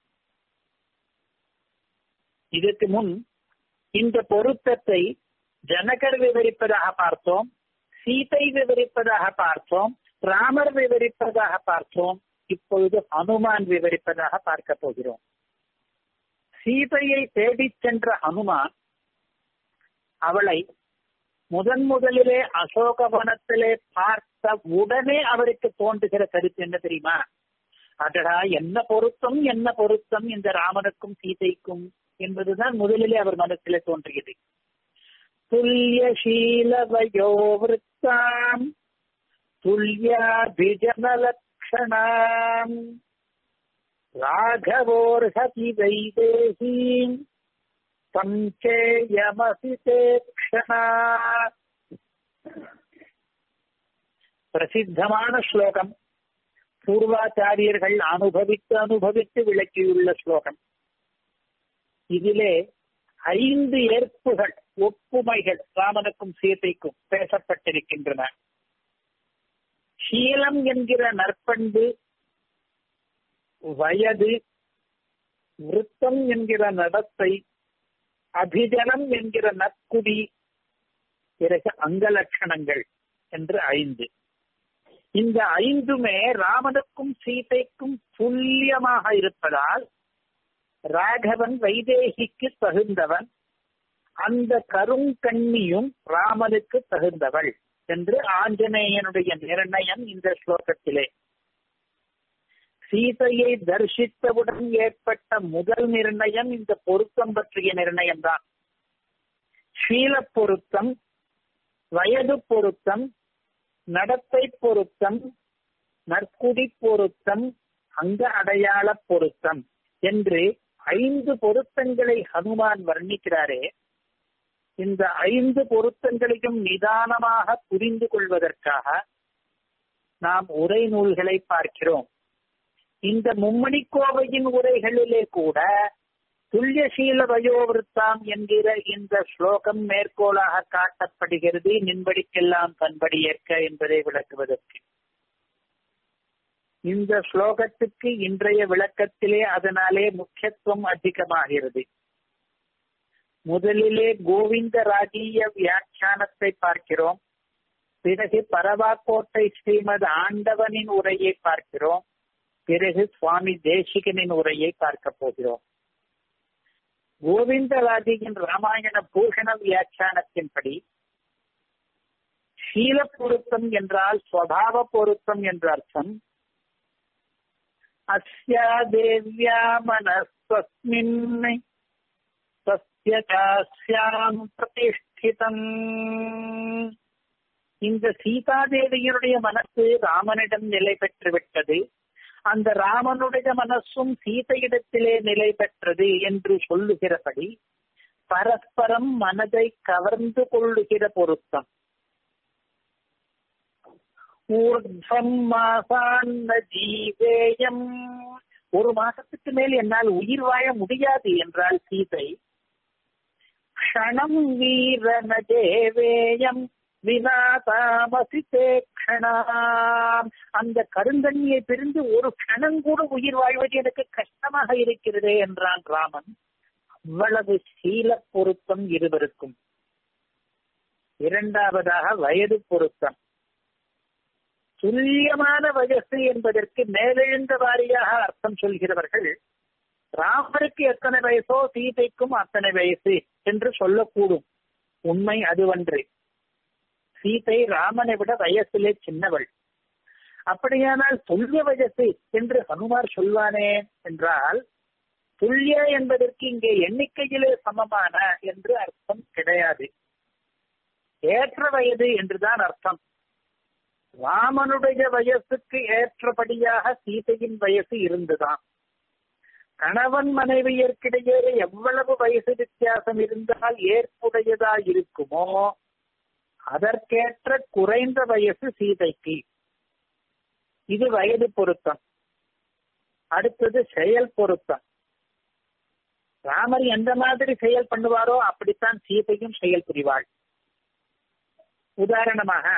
இதற்கு முன் இந்த பொருத்தத்தை ஜனகர் விவரிப்பதாக பார்த்தோம் சீதை விவரிப்பதாக பார்த்தோம் ராமர் விவரிப்பதாக பார்த்தோம் இப்பொழுது ஹனுமான் விவரிப்பதாக பார்க்க போகிறோம் சீதையை தேடிச் சென்ற ஹனுமான் அவளை முதன் முதலிலே அசோகவனத்திலே பார்த்த உடனே அவருக்கு தோன்றுகிற கருத்து என்ன தெரியுமா அடடா என்ன பொருத்தம் என்ன பொருத்தம் இந்த ராமனுக்கும் சீதைக்கும் என்பதுதான் முதலிலே அவர் மனசிலே தோன்றியது துல்யசீலவயோவிருத்தாம் துல்யாபிஜனலக்ஷணாம் ராகவோர்ஹதி வைதேகீம் சஞ்சேயமசி க்ஷணா பிரசித்தமான ஸ்லோகம் பூர்வாச்சாரியர்கள் அனுபவித்து அனுபவித்து விளக்கியுள்ள ஸ்லோகம் இதிலே ஐந்து ஏற்புகள் ஒப்புமைகள் ராமனுக்கும் சீதைக்கும் பேசப்பட்டிருக்கின்றன சீலம் என்கிற நற்பண்பு வயது விருத்தம் என்கிற நடத்தை அபிஜனம் என்கிற நற்குடி பிறகு அங்கலட்சணங்கள் என்று ஐந்து இந்த ஐந்துமே ராமனுக்கும் சீதைக்கும் துல்லியமாக இருப்பதால் ராகவன் வைதேகிக்கு தகுந்தவன் அந்த கருங்கண்ணியும் ராமனுக்கு தகுந்தவள் என்று ஆஞ்சநேயனுடைய நிர்ணயம் இந்த ஸ்லோகத்திலே சீதையை தரிசித்தவுடன் ஏற்பட்ட முதல் நிர்ணயம் இந்த பொருத்தம் பற்றிய நிர்ணயம்தான் சீல பொருத்தம் வயது பொருத்தம் நடத்தை பொருத்தம் நற்குடி பொருத்தம் அங்க அடையாள பொருத்தம் என்று ஐந்து பொருத்தங்களை ஹனுமான் வர்ணிக்கிறாரே இந்த ஐந்து பொருத்தங்களையும் நிதானமாக புரிந்து கொள்வதற்காக நாம் உரை நூல்களை பார்க்கிறோம் இந்த மும்மணி கோவையின் உரைகளிலே கூட துல்லியசீல வயோவிருத்தாம் என்கிற இந்த ஸ்லோகம் மேற்கோளாக காட்டப்படுகிறது நின்படிக்கெல்லாம் கண்படி ஏற்க என்பதை விளக்குவதற்கு இந்த ஸ்லோகத்துக்கு இன்றைய விளக்கத்திலே அதனாலே முக்கியத்துவம் அதிகமாகிறது முதலிலே கோவிந்த ராஜீய வியாக்கியானத்தை பார்க்கிறோம் பிறகு பரவாக்கோட்டை ஸ்ரீமத் ஆண்டவனின் உரையை பார்க்கிறோம் பிறகு சுவாமி தேசிகனின் உரையை பார்க்க போகிறோம் கோவிந்தராஜியின் ராமாயண பூஷண வியாக்கியானத்தின்படி சீல பொருத்தம் என்றால் ஸ்வபாவ பொருத்தம் என்ற அர்த்தம் அஸ்யா தேவ்யா மனஸ்வஸ்மின் தஸ்யாம் பிரதிஷ்டிதம் இந்த சீதாதேவியருடைய மனசு ராமனிடம் நிலை பெற்று விட்டது அந்த ராமனுடைய மனசும் சீதையிடத்திலே நிலை பெற்றது என்று சொல்லுகிறபடி பரஸ்பரம் மனதை கவர்ந்து கொள்ளுகிற பொருத்தம் ஊர்தம் மாசான்ன ஜீவேயம் ஒரு மாசத்துக்கு மேல் என்னால் உயிர் வாழ முடியாது என்றால் சீதை க்ஷணம் வீரன தேவேயம் வினாதாமசித்தே க்ஷணாம் அந்த கருங்கண்ணியை பிரிந்து ஒரு க்ஷணம் கூட உயிர் வாழ்வது எனக்கு கஷ்டமாக இருக்கிறதே என்றான் ராமன் அவ்வளவு சீல பொருத்தம் இருவருக்கும் இரண்டாவதாக வயது பொருத்தம் துல்லியமான வயசு என்பதற்கு மேலெழுந்த வாரியாக அர்த்தம் சொல்கிறவர்கள் ராமருக்கு எத்தனை வயசோ சீதைக்கும் அத்தனை வயசு என்று சொல்லக்கூடும் உண்மை அதுவன்று சீதை ராமனை விட வயசிலே சின்னவள் அப்படியானால் துல்லிய வயசு என்று ஹனுமார் சொல்வானே என்றால் துல்லிய என்பதற்கு இங்கே எண்ணிக்கையிலே சமமான என்று அர்த்தம் கிடையாது ஏற்ற வயது என்றுதான் அர்த்தம் ராமனுடைய வயசுக்கு ஏற்றபடியாக சீதையின் வயசு இருந்துதான் கணவன் மனைவியர்க்கிடையே எவ்வளவு வயசு வித்தியாசம் இருந்தால் ஏற்புடையதா இருக்குமோ அதற்கேற்ற குறைந்த வயசு சீதைக்கு இது வயது பொருத்தம் அடுத்தது செயல் பொருத்தம் ராமர் எந்த மாதிரி செயல் பண்ணுவாரோ அப்படித்தான் சீதையும் செயல் புரிவாள் உதாரணமாக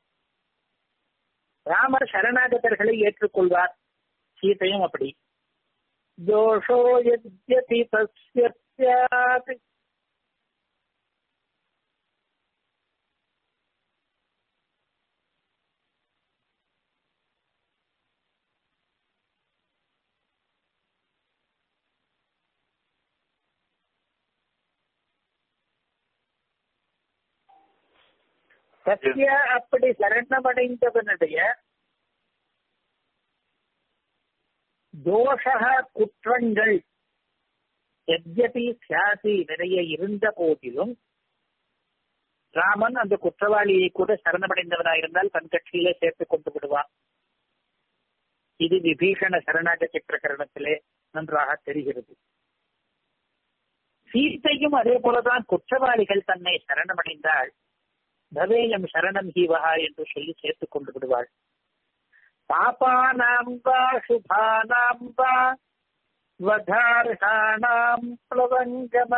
ராமர் சரணாகதர்களை ஏற்றுக்கொள்வார் சீதையும் அப்படி தோஷோ யத்யபி தஸ்ய ஸ்யாத் சத்ய அப்படி சரணமடைந்தவனுடைய தோஷ குற்றங்கள் எத்யபி சியாசி நிறைய இருந்த போதிலும் ராமன் அந்த குற்றவாளியை கூட சரணமடைந்தவனாயிருந்தால் தன் கட்சியிலே சேர்த்துக் கொண்டு விடுவான் இது விபீஷண சரணாகதி பிரகரணத்திலே நன்றாக தெரிகிறது சீத்தையும் அதே போலதான் குற்றவாளிகள் தன்னை சரணமடைந்தால் பவேயம் சரணம் ஹீவஹா என்று சொல்லி சேர்த்துக் கொண்டு விடுவாள் பாபானாம் வா சுபானாம் வா வதார்ஹாணாம் பிளவங்கம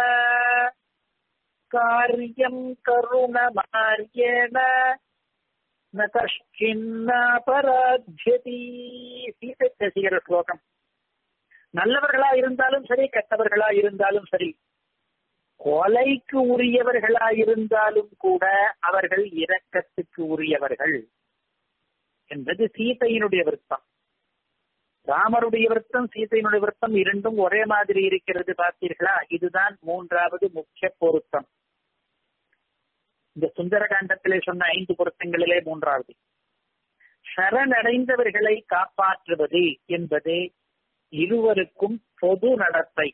காரியம் கருணமாரியேன ந கஷ்டின்னாபராத்யதி சீதை பேசுகிற ஸ்லோகம் நல்லவர்களா இருந்தாலும் சரி கெட்டவர்களா இருந்தாலும் சரி கொலைக்கு உரியவர்களா இருந்தாலும் கூட அவர்கள் இரக்கத்துக்கு உரியவர்கள் என்பது சீதையினுடைய விருப்பம் ராமருடைய விருத்தம் சீதையினுடைய விருத்தம் இரண்டும் ஒரே மாதிரி இருக்கிறது பார்த்தீர்களா இதுதான் மூன்றாவது முக்கிய பொருத்தம் இந்த சுந்தரகாண்டத்திலே சொன்ன ஐந்து பொருத்தங்களிலே மூன்றாவது சரணடைந்தவர்களை காப்பாற்றுவது என்பது இருவருக்கும் பொது நடத்தை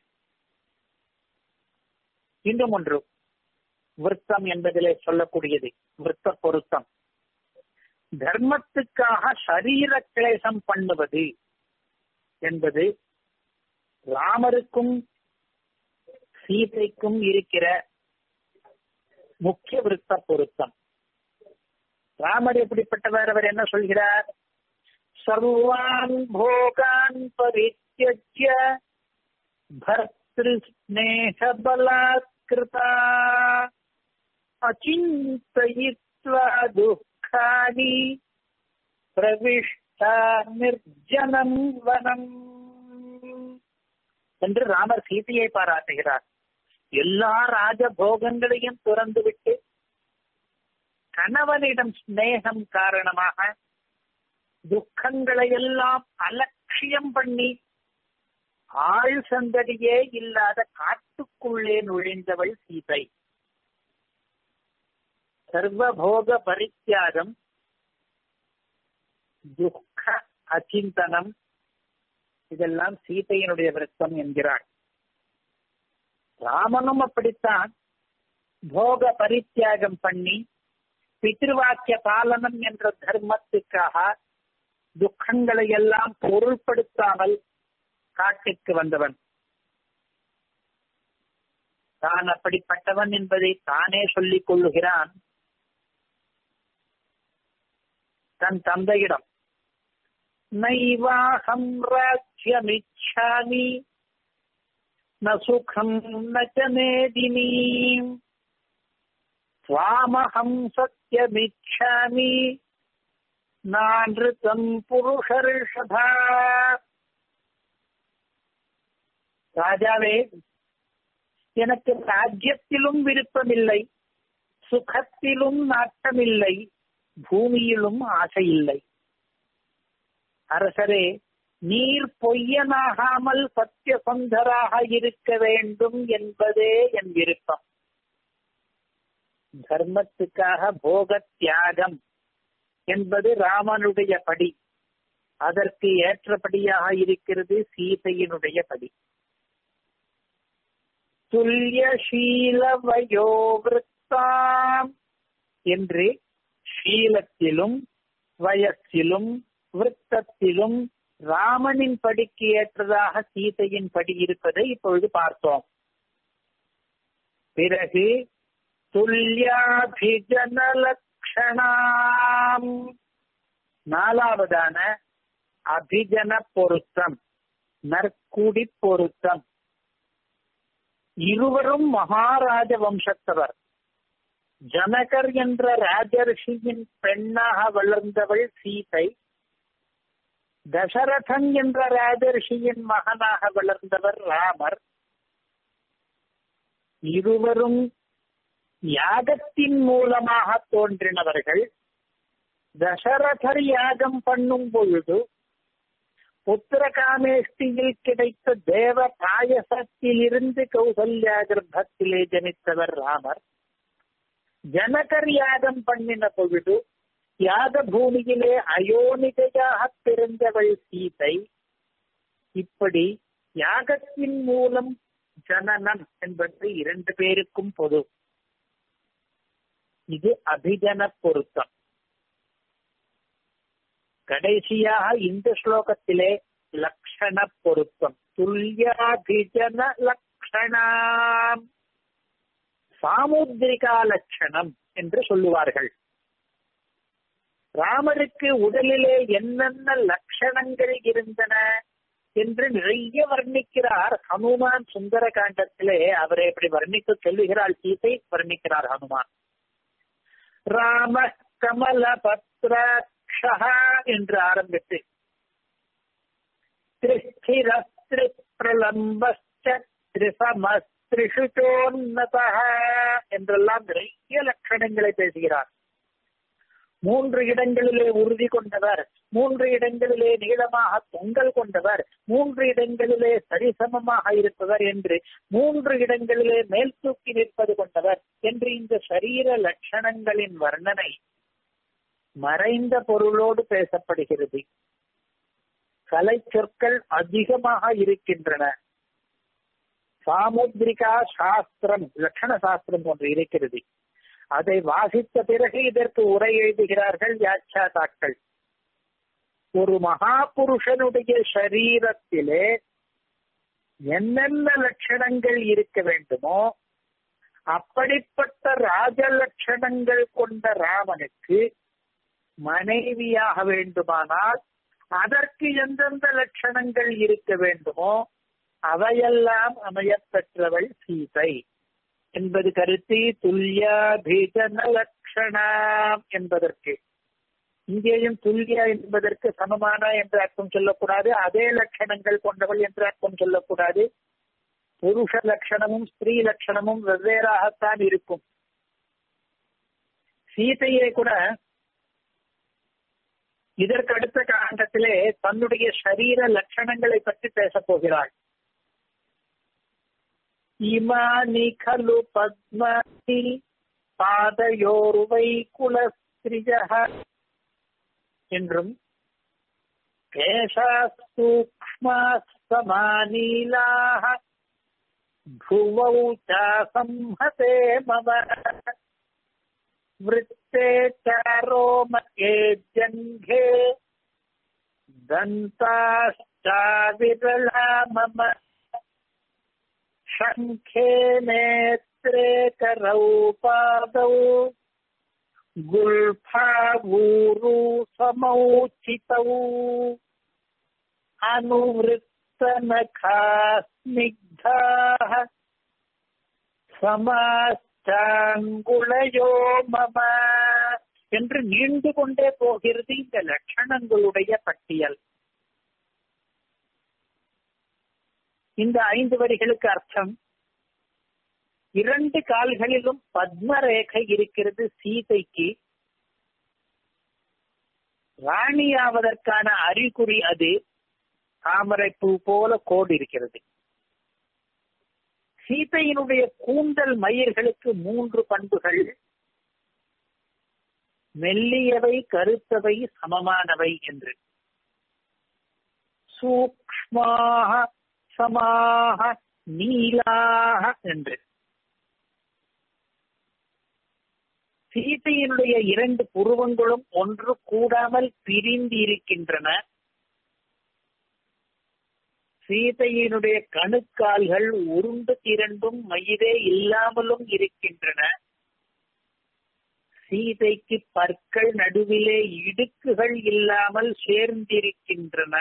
இன்னும் ஒன்று விருத்தம் என்பதிலே சொல்லக்கூடியது விருத்த பொருத்தம் தர்மத்துக்காக சரீர கிளேசம் பண்ணுவது என்பது ராமருக்கும் சீதைக்கும் இருக்கிற முக்கிய விருத்த பொருத்தம் ராமர் எப்படிப்பட்டவர் அவர் என்ன சொல்கிறார் சர்வான் போகான் பரித்தியஜ்ய பர்திரு ஸ்நேக பலாத்கிருதா அச்சிந்தயித்வா துக்கானி பிரவிஷ்டா நிர்ஜனம் வனம் என்று ராமர் சீதையை பாராட்டுகிறார் எல்லா ராஜபோகங்களையும் துறந்துவிட்டு கணவனிடம் சிநேகம் காரணமாக துக்கங்களை எல்லாம் அலட்சியம் பண்ணி ஆள் சந்தடியே இல்லாத காட்டுக்குள்ளே நுழைந்தவள் சீதை சர்வபோக பரித்தியாகம் துக்க அச்சிந்தனம் இதெல்லாம் சீதையினுடைய விரத்தம் என்கிறார் ராமனும் அப்படித்தான் போக பரித்தியாகம் பண்ணி பித்ருவாக்கிய பாலனம் என்ற தர்மத்துக்காக துக்கங்களை எல்லாம் பொருள்படுத்தாமல் காட்டுக்கு வந்தவன் தான் அப்படிப்பட்டவன் என்பதை தானே சொல்லிக் கொள்ளுகிறான் தன் தந்தையிடம் நைவாகம் ராஜ்யமிச்சாமி ந சுகம் ந மேதினி சுவாமகம் சத்தியமிச்சாமி நான்ருத்தம் புருஷர்ஷபா ராஜாவே எனக்கு ராஜ்யத்திலும் விருப்பமில்லை சுகத்திலும் நாட்டமில்லை பூமியிலும் ஆசையில்லை அரசரே நீர் பொய்யனாகாமல் சத்தியசந்தராக இருக்க வேண்டும் என்பதே என் விருப்பம் தர்மத்துக்காக போக தியாகம் என்பது ராமனுடைய படி அதற்கு ஏற்றபடியாக இருக்கிறது சீதையினுடைய படி துல்லியசீல வயோவிருத்தாம் என்று ஷீலத்திலும் வயசிலும் விருத்தத்திலும் ராமனின் படிக்கு ஏற்றதாக சீதையின் படி இருப்பதை இப்பொழுது பார்த்தோம் பிறகு துல்லியாபிஜன லட்சணாம் நாலாவதான அபிஜன பொருத்தம் நற்குடி பொருத்தம் இருவரும் மகாராஜ வம்சத்தவர் ஜனகர் என்ற ராஜர்ஷியின் பெண்ணாக வளர்ந்தவள் சீதை தசரதன் என்ற ராஜர்ஷியின் மகனாக வளர்ந்தவர் ராமர் இருவரும் யாகத்தின் மூலமாக தோன்றினவர்கள் தசரதர் யாகம் பண்ணும் பொழுது புத்திரகாமேஷ்டியில் கிடைத்த தேவ பாயசத்திலிருந்து கௌசல்யா கர்ப்பத்திலே ஜனித்தவர் ராமர் ஜனகர் யாகம் பண்ணின பொழுது யாக பூமியிலே அயோனிகையாக பிறந்தவள் சீதை இப்படி யாகத்தின் மூலம் ஜனனம் என்பது இரண்டு பேருக்கும் பொது இது அபிஜன பொருத்தம் கடைசியாக இந்த ஸ்லோகத்திலே லக்ஷண பொருத்தம் துல்லியாபிஜன லக்ஷணாம் சாமுத்திரிகா லட்சணம் என்று சொல்லுவார்கள் ராமருக்கு உடலிலே என்னென்ன லட்சணங்கள் இருந்தன என்று நிறைய வர்ணிக்கிறார் ஹனுமான் சுந்தர காண்டத்திலே அவரை எப்படி வர்ணிக்க சொல்லுகிறாள் சீதை வர்ணிக்கிறார் ஹனுமான் ராம கமல பத்ராட்சா என்று ஆரம்பித்து திரிஸ்திரஸ்திரி பிரலம்பஸ்ட திரிசமஸ்திரிஷுச்சோன்னத என்றெல்லாம் நிறைய லட்சணங்களை பேசுகிறார் மூன்று இடங்களிலே உறுதி கொண்டவர் மூன்று இடங்களிலே நீளமாக தொங்கல் கொண்டவர் மூன்று இடங்களிலே சரிசமமாக இருப்பவர் என்று மூன்று இடங்களிலே மேல் தூக்கி நிற்பது கொண்டவர் என்று இந்த சரீர லட்சணங்களின் வர்ணனை மறைந்த பொருளோடு பேசப்படுகிறது கலை சொற்கள் அதிகமாக இருக்கின்றன சாமுத்ரிகா சாஸ்திரம் லட்சண சாஸ்திரம் ஒன்று இருக்கிறது அதை வாசித்த பிறகு இதற்கு உரை எழுதுகிறார்கள் வியாக்கியாதாக்கள் ஒரு மகா புருஷனுடைய சரீரத்திலே என்னென்ன லட்சணங்கள் இருக்க வேண்டுமோ அப்படிப்பட்ட ராஜ லட்சணங்கள் கொண்ட ராமனுக்கு மனைவியாக வேண்டுமானால் அதற்கு எந்தெந்த லட்சணங்கள் இருக்க வேண்டுமோ அவையெல்லாம் அமையப் பெற்றவள் சீதை என்பது கருத்து துல்யா பீஜன லட்சணம் என்பதற்கு இங்கேயும் துல்லியா என்பதற்கு சமமான என்று அர்த்தம் சொல்லக்கூடாது அதே லட்சணங்கள் கொண்டவள் என்று அர்த்தம் சொல்லக்கூடாது புருஷ லட்சணமும் ஸ்திரீ லட்சணமும் வெவ்வேறாகத்தான் இருக்கும் சீதையே கூட இதற்கு அடுத்த காண்டத்திலே தன்னுடைய சரீர லட்சணங்களை பற்றி பேசப் போகிறாள் இமானி கலு பத்மி பாதையோர்வை குலஸ்திரிஜக என்றும் கேசாசூக்ஷ்மசமானீலாக भुवौ चासंहते मम वृत्ते चारोमके जङ्घे दन्ताश्चाविरला मम शङ्खे नेत्रे करौ पादौ गुल्फावूरु समौ चितौ अनुवृत्तनखा स्निग्धाः சமாச்சாங்குளையோ மம என்று நீண்டு கொண்டே போகிறது இந்த லட்சணங்களுடைய பட்டியல் இந்த ஐந்து வரிகளுக்கு அர்த்தம் இரண்டு கால்களிலும் பத்மரேகை இருக்கிறது சீதைக்கு ராணியாவதற்கான அறிகுறி அது தாமரை பூ போல கோடு இருக்கிறது சீதையினுடைய கூந்தல் மயிர்களுக்கு மூன்று பண்புகள் மெல்லியவை கருத்தவை சமமானவை என்று சூக்ஷ்மாக சமாக நீலாக என்று சீதையினுடைய இரண்டு புருவங்களும் ஒன்று கூடாமல் பிரிந்து இருக்கின்றன சீதையினுடைய கணுக்கால்கள் உருண்டு திரண்டும் மயிரே இல்லாமலும் இருக்கின்றன சீதைக்கு பற்கள் நடுவிலே இடுக்குகள் இல்லாமல் சேர்ந்திருக்கின்றன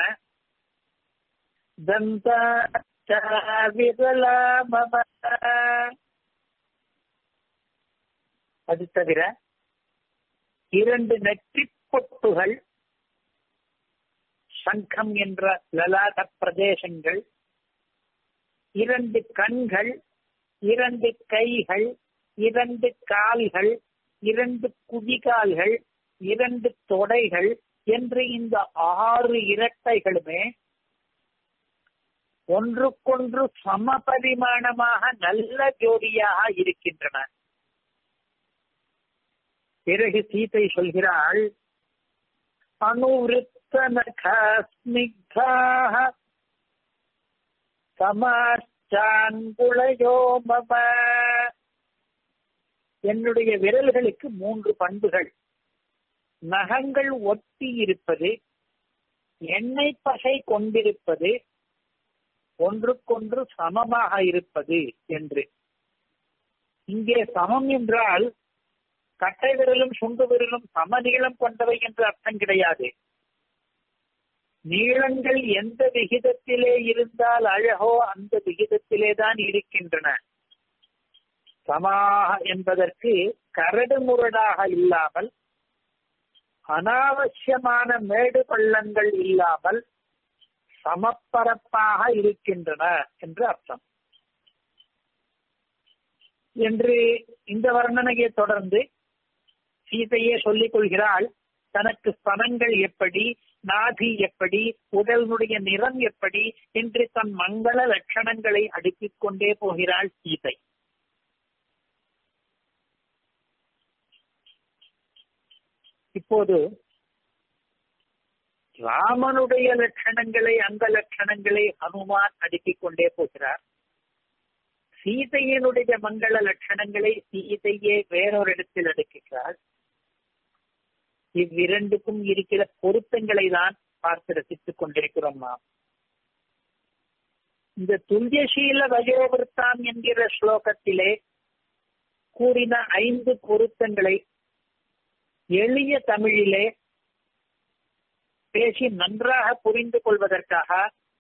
அது தவிர இரண்டு நெற்றிப் பொட்டுகள் சங்கம் என்ற லலாட பிரதேசங்கள் இரண்டு கண்கள் இரண்டு கைகள் இரண்டு கால்கள் இரண்டு குதிகால்கள் இரண்டு தொடைகள் என்று இந்த ஆறு இரட்டைகளுமே ஒன்றுக்கொன்று சமபரிமாணமாக நல்ல ஜோடியாக இருக்கின்றன பிறகு சீதை சொல்கிறாள் अनुवृत्तनखास्निग्धाः சமாச்சாங்குளையோ மம என்னுடைய விரல்களுக்கு மூன்று பண்புகள் நகங்கள் ஒட்டி இருப்பது எண்ணெய் பசை கொண்டிருப்பது ஒன்றுக்கொன்று சமமாக இருப்பது என்று இங்கே சமம் என்றால் கட்டை விரலும் சுண்டு விரலும் சம நீளம் கொண்டவை என்று அர்த்தம் கிடையாது நீளங்கள் எந்த விகிதத்திலே இருந்தால் அழகோ அந்த விகிதத்திலே தான் இருக்கின்றன சமாக என்பதற்கு கரடு முரடாக இல்லாமல் அனாவசியமான மேடு பள்ளங்கள் இல்லாமல் சமப்பரப்பாக இருக்கின்றன என்று அர்த்தம் என்று இந்த வர்ணனையை தொடர்ந்து சீதையே சொல்லிக் கொள்கிறாள் தனக்கு ஸ்தனங்கள் எப்படி நாதி எப்படி உடலினுடைய நிறம் எப்படி என்று தன் மங்கள லட்சணங்களை அடுக்கிக் கொண்டே போகிறாள் சீதை இப்போது ராமனுடைய லட்சணங்களை அந்த லட்சணங்களை ஹனுமான் அடுக்கிக் கொண்டே போகிறார் சீதையினுடைய மங்கள லட்சணங்களை சீதையே வேறொரு இடத்தில் அடுக்குகிறார் இவ்விரண்டுக்கும் இருக்கிற பொருத்தங்களை தான் பார்த்து ரசித்துக் கொண்டிருக்கிறோம் நாம் இந்த துல்யசீல வயோவிருத்தாம் என்கிற ஸ்லோகத்திலே கூறின ஐந்து பொருத்தங்களை எளிய தமிழிலே பேசி நன்றாக புரிந்து கொள்வதற்காக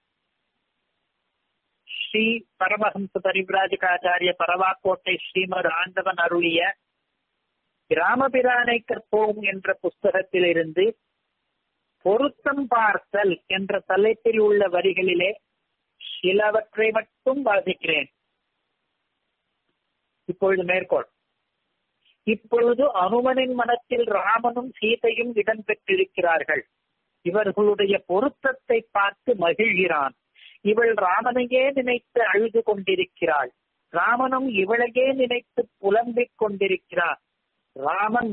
ஸ்ரீ பரமஹம்ச பரிவிராஜகாச்சாரிய பரவாக்கோட்டை ஸ்ரீமத் ஆண்டவன் அருளிய கிராமபிரானை கற்போம் என்ற புஸ்தகத்திலிருந்து பொருத்தம் பார்த்தல் என்ற தலைப்பில் உள்ள வரிகளிலே சிலவற்றை மட்டும் வாசிக்கிறேன் இப்பொழுது மேற்கோள் இப்பொழுது அனுமனின் மனத்தில் ராமனும் சீதையும் இடம்பெற்றிருக்கிறார்கள் இவர்களுடைய பொருத்தத்தை பார்த்து மகிழ்கிறான் இவள் ராமனையே நினைத்து அழுது கொண்டிருக்கிறாள் ராமனும் இவளையே நினைத்து புலம்பிக் கொண்டிருக்கிறார் ராமன்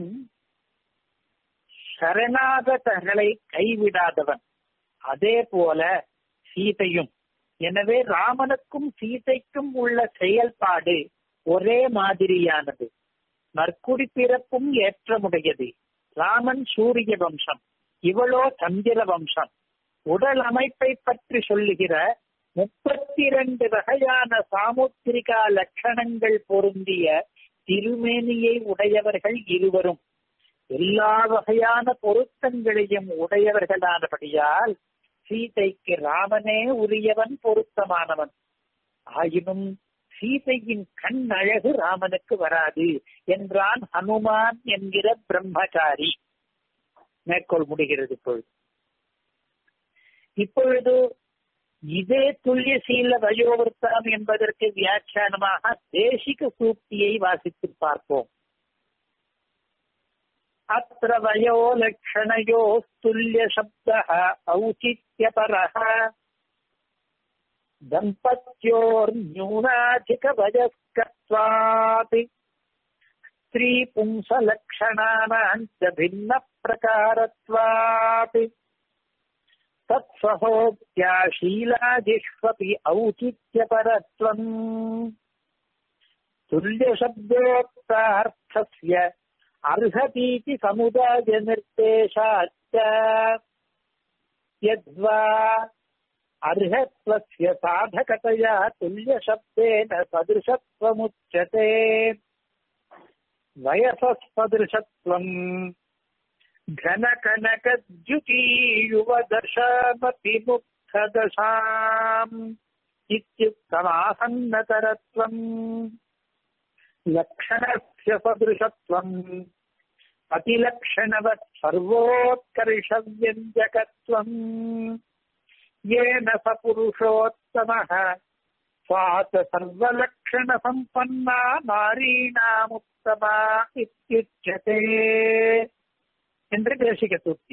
சரணாகதர்களை கைவிடாதவன் அதே போல சீதையும் எனவே ராமனுக்கும் சீதைக்கும் உள்ள செயல்பாடு ஒரே மாதிரியானது நற்குடி பிறப்பும் ஏற்றமுடையது ராமன் சூரிய வம்சம் இவளோ சந்திர வம்சம் உடல் அமைப்பை பற்றி சொல்லுகிற முப்பத்தி இரண்டு வகையான சாமுத்திரிகா லட்சணங்கள் பொருந்திய திருமேனியை உடையவர்கள் இருவரும் எல்லா வகையான பொருத்தங்களையும் உடையவர்களானபடியால் சீதைக்கு ராமனே உரியவன் பொருத்தமானவன் ஆயினும் சீதையின் கண் அழகு ராமனுக்கு வராது என்றான் ஹனுமான் என்கிற பிரம்மச்சாரி மேற்கோள் முடிகிறது இப்பொழுது இப்பொழுது இதே துல்லியசீல வயோவர்த்தம் என்பதற்கு வியாக்கியானமாக தேசிக சூக்தியை வாசித்து பார்ப்போம் அத்திர வயோ லட்சணையோ துல்லிய சப்த ஔச்சித்யபரः दम्पत्योर्न्यूनाधिकवयस्कत्वात् स्त्रीपुंसलक्षणानाम् च भिन्नप्रकारत्वात् तत्सहोत्याशीलादिष्वपि औचित्यपरत्वम् तुल्यशब्दोक्तार्थस्य अर्हतीति समुदायनिर्देशाच्च यद्वा अर्हत्वस्य साधकतया तुल्यशब्देन सदृशत्वमुच्यते वयससदृशत्वम् घनकनकद्युतीयुवदशामपि मुक्तदशाम् इत्युक्तमासन्नतरत्वम् लक्षणस्य सदृशत्वम् अतिलक्षणवत् सर्वोत्कर्षव्यञ्जकत्वम् येन स पुरुषोत्तमः स्वात सर्वलक्षणसम्पन्ना नारीणामुत्तमा इत्युच्यते என்று தேசிக சூக்தி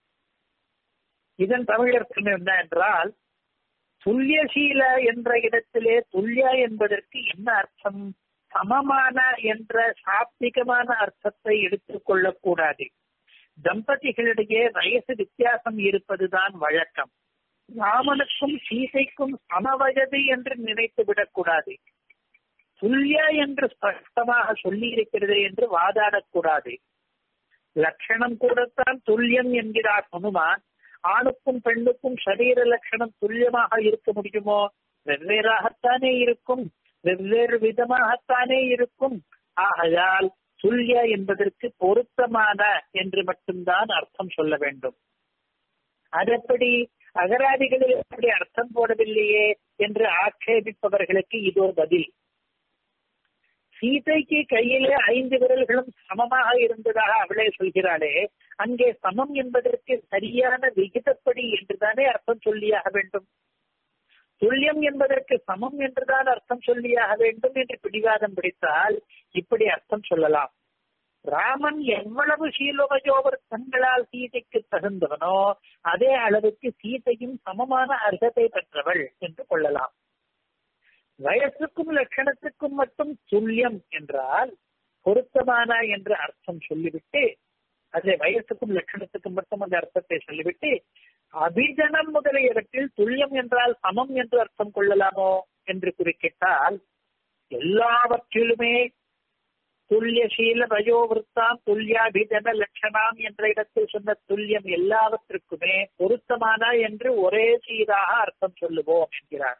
இதன் தமிழர்த்தம் என்ன என்றால் துல்லியசீல என்ற இடத்திலே துல்லிய என்பதற்கு என்ன அர்த்தம் சமமான என்ற சாப்திகமான அர்த்தத்தை எடுத்துக் கொள்ளக்கூடாது தம்பதிகளிடையே வயசு வித்தியாசம் இருப்பதுதான் வழக்கம் ராமனுக்கும் சீதைக்கும் சமவயது என்று நினைத்து விடக்கூடாது துல்லிய என்று ஸ்பஷ்டமாக சொல்லி இருக்கிறது என்று வாதாடக்கூடாது லட்சணம் கூடத்தான் துல்லியம் என்கிறார் ஹனுமான் ஆணுக்கும் பெண்ணுக்கும் சரீர லட்சணம் துல்லியமாக இருக்க முடியுமோ வெவ்வேறாகத்தானே இருக்கும் வெவ்வேறு விதமாகத்தானே இருக்கும் ஆகையால் துல்லிய என்பதற்கு பொருத்தமான என்று மட்டும்தான் அர்த்தம் சொல்ல வேண்டும் அதெப்படி அகராதிகளில் எப்படி அர்த்தம் போடவில்லையே என்று ஆட்சேபிப்பவர்களுக்கு இதோ பதில் சீதைக்கு கையிலே ஐந்து விரல்களும் சமமாக இருந்ததாக அவளே சொல்கிறாளே அங்கே சமம் என்பதற்கு சரியான விகிதப்படி என்றுதானே அர்த்தம் சொல்லியாக வேண்டும் துல்லியம் என்பதற்கு சமம் என்றுதான் அர்த்தம் சொல்லியாக வேண்டும் என்று பிடிவாதம் பிடித்தால் இப்படி அர்த்தம் சொல்லலாம் ராமன் எவ்வளவு சீலோபயோவர்த்தங்களால் சீதைக்கு தகுந்தவனோ அதே அளவுக்கு சீதையும் சமமான அர்த்தத்தை பெற்றவள் என்று கொள்ளலாம் வயசுக்கும் லட்சணத்துக்கும் மட்டும் துல்லியம் என்றால் பொருத்தமான என்று அர்த்தம் சொல்லிவிட்டு அதே வயசுக்கும் லட்சணத்துக்கும் மட்டும் அந்த அர்த்தத்தை சொல்லிவிட்டு அபிஜனம் முதலியவற்றில் துல்லியம் என்றால் சமம் என்று அர்த்தம் கொள்ளலாமோ என்று குறுக்கிட்டால் எல்லாவற்றிலுமே துல்லியசீல வயோவிருத்தாம் துல்யாபிஜன லட்சணாம் என்ற இடத்தில் சொன்ன துல்லியம் எல்லாவற்றுக்குமே பொருத்தமான என்று ஒரே சீராக அர்த்தம் சொல்லுவோம் என்கிறார்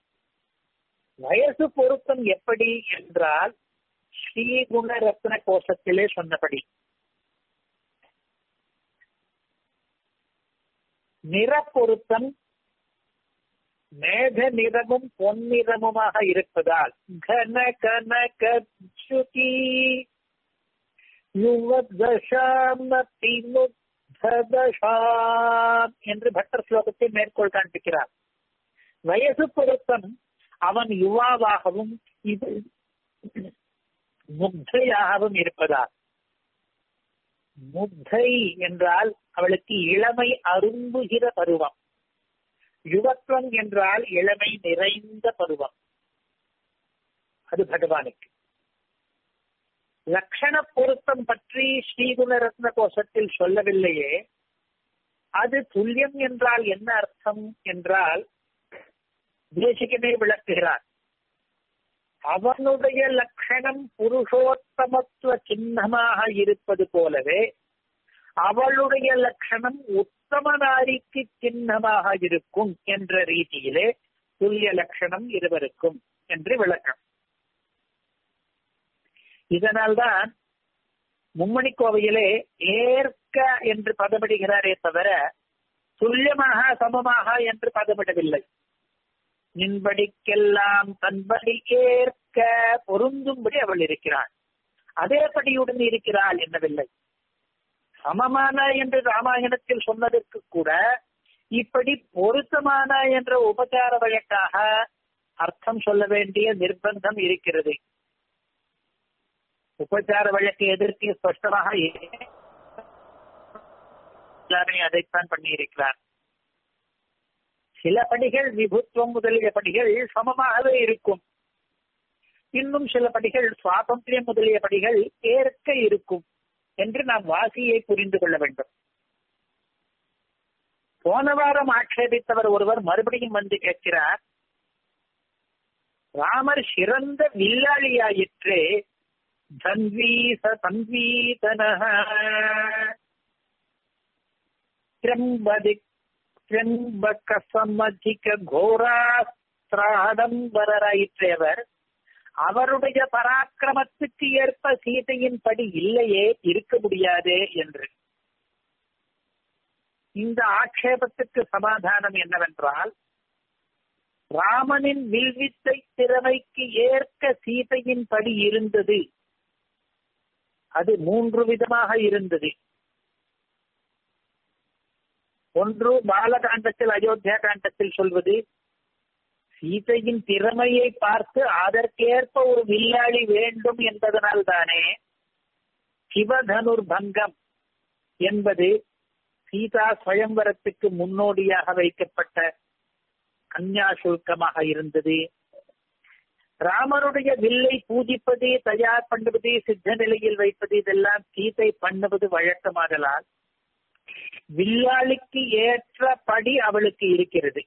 வயசு பொருத்தம் எப்படி என்றால் ஸ்ரீகுண ரத்ன கோஷத்திலே சொன்னபடி நிற பொருத்தம் மேக நிறமும் பொன்னிறமுமாக இருப்பதால் கன கன கச்சுதி என்று பட்டர் ஸ்லோகத்தை மேற்கோள் காண்பிக்கிறார் வயசு பொருத்தம் அவன் யுவாவாகவும் இது முக்தையாகவும் இருப்பதால் முக்தை என்றால் அவளுக்கு இளமை அரும்புகிற பருவம் யுவத்துவம் என்றால் இளமை நிறைந்த பருவம் அது பகவானுக்கு லட்சண பொருத்தம் பற்றி ஸ்ரீகுண ரத்ன கோஷத்தில் சொல்லவில்லையே அது துல்லியம் என்றால் என்ன அர்த்தம் என்றால் தேசிகமே விளக்குகிறார் அவனுடைய லட்சணம் புருஷோத்தமத்துவ சின்னமாக இருப்பது போலவே அவளுடைய லட்சணம் உத்தம நாரிக்கு சின்னமாக இருக்கும் என்ற ரீதியிலே துல்லிய லட்சணம் இருவருக்கும் என்று விளக்கம் இதனால்தான் மும்மணி கோவையிலே ஏற்க என்று பதமிடுகிறாரே தவிர துல்லியமாக சமமாக என்று பதமிடவில்லை நின்படிக்கெல்லாம் தன்படி ஏற்க பொருந்தும்படி அவள் இருக்கிறாள் அதேபடியுடன் இருக்கிறாள் என்னவில்லை சமமான என்று ராமாயணத்தில் சொன்னதற்கு கூட இப்படி பொருத்தமான என்ற உபச்சார வழக்காக அர்த்தம் சொல்ல வேண்டிய நிர்பந்தம் இருக்கிறது உபச்சார வழக்கு எதிர்த்து ஸ்பஷ்டமாக எல்லாமே அதைத்தான் பண்ணியிருக்கிறார் சில படிகள் விபுத்துவம் முதலிய படிகள் சமமாகவே இருக்கும் இன்னும் சில படிகள் சுவாதந்திரியம் முதலிய படிகள் ஏற்க இருக்கும் என்று நாம் வாசியை புரிந்து கொள்ள வேண்டும் போன வாரம் ஆட்சேபித்தவர் ஒருவர் மறுபடியும் வந்து கேட்கிறார் ராமர் சிறந்த வில்லாளியாயிற்றே தன்வீச தன்வீதன திரம்பதி திரம்பக சமதிக கோராஸ்திராடம்பரராயிற்றேவர் அவருடைய பராக்கிரமத்துக்கு ஏற்ப சீதையின் படி இல்லையே இருக்க முடியாதே என்று இந்த ஆட்சேபத்துக்கு சமாதானம் என்னவென்றால் ராமனின் வில்வித்தை திறமைக்கு ஏற்க சீதையின் படி இருந்தது அது மூன்று விதமாக இருந்தது ஒன்று பாலகாண்டத்தில் அயோத்தியா காண்டத்தில் சொல்வது சீதையின் திறமையை பார்த்து அதற்கேற்ப ஒரு வில்லாளி வேண்டும் என்பதனால் தானே சிவதனுர் பங்கம் என்பது சீதா சுயம்பரத்துக்கு முன்னோடியாக வைக்கப்பட்ட கன்யா சுல்கமாக இருந்தது ராமருடைய வில்லை பூஜிப்பது தயார் பண்ணுவது சித்த நிலையில் வைப்பது இதெல்லாம் சீதை பண்ணுவது வழக்கமாகலால் வில்லாளிக்கு ஏற்ற படி அவளுக்கு இருக்கிறது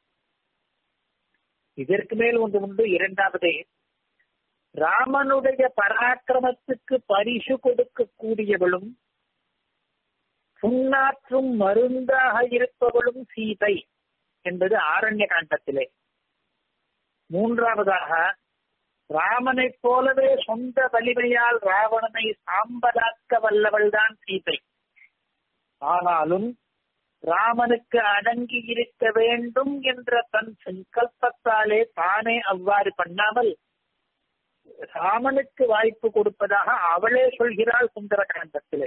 இதற்கு மேல் ஒன்று உண்டு இரண்டாவது ராமனுடைய பராக்கிரமத்துக்கு பரிசு கொடுக்கக்கூடியவளும் புண்ணாற்றும் மருந்தாக இருப்பவளும் சீதை என்பது ஆரண்ய காண்டத்திலே மூன்றாவதாக ராமனைப் போலவே சொந்த வலிமையால் ராவணனை சாம்பலாக்க வல்லவள்தான் சீதை ஆனாலும் ராமனுக்கு அடங்கி இருக்க வேண்டும் என்ற தன் சங்கல்பத்தாலே தானே அவ்வாறு பண்ணாமல் ராமனுக்கு வாய்ப்பு கொடுப்பதாக அவளே சொல்கிறாள் சுந்தரகாண்டத்திலே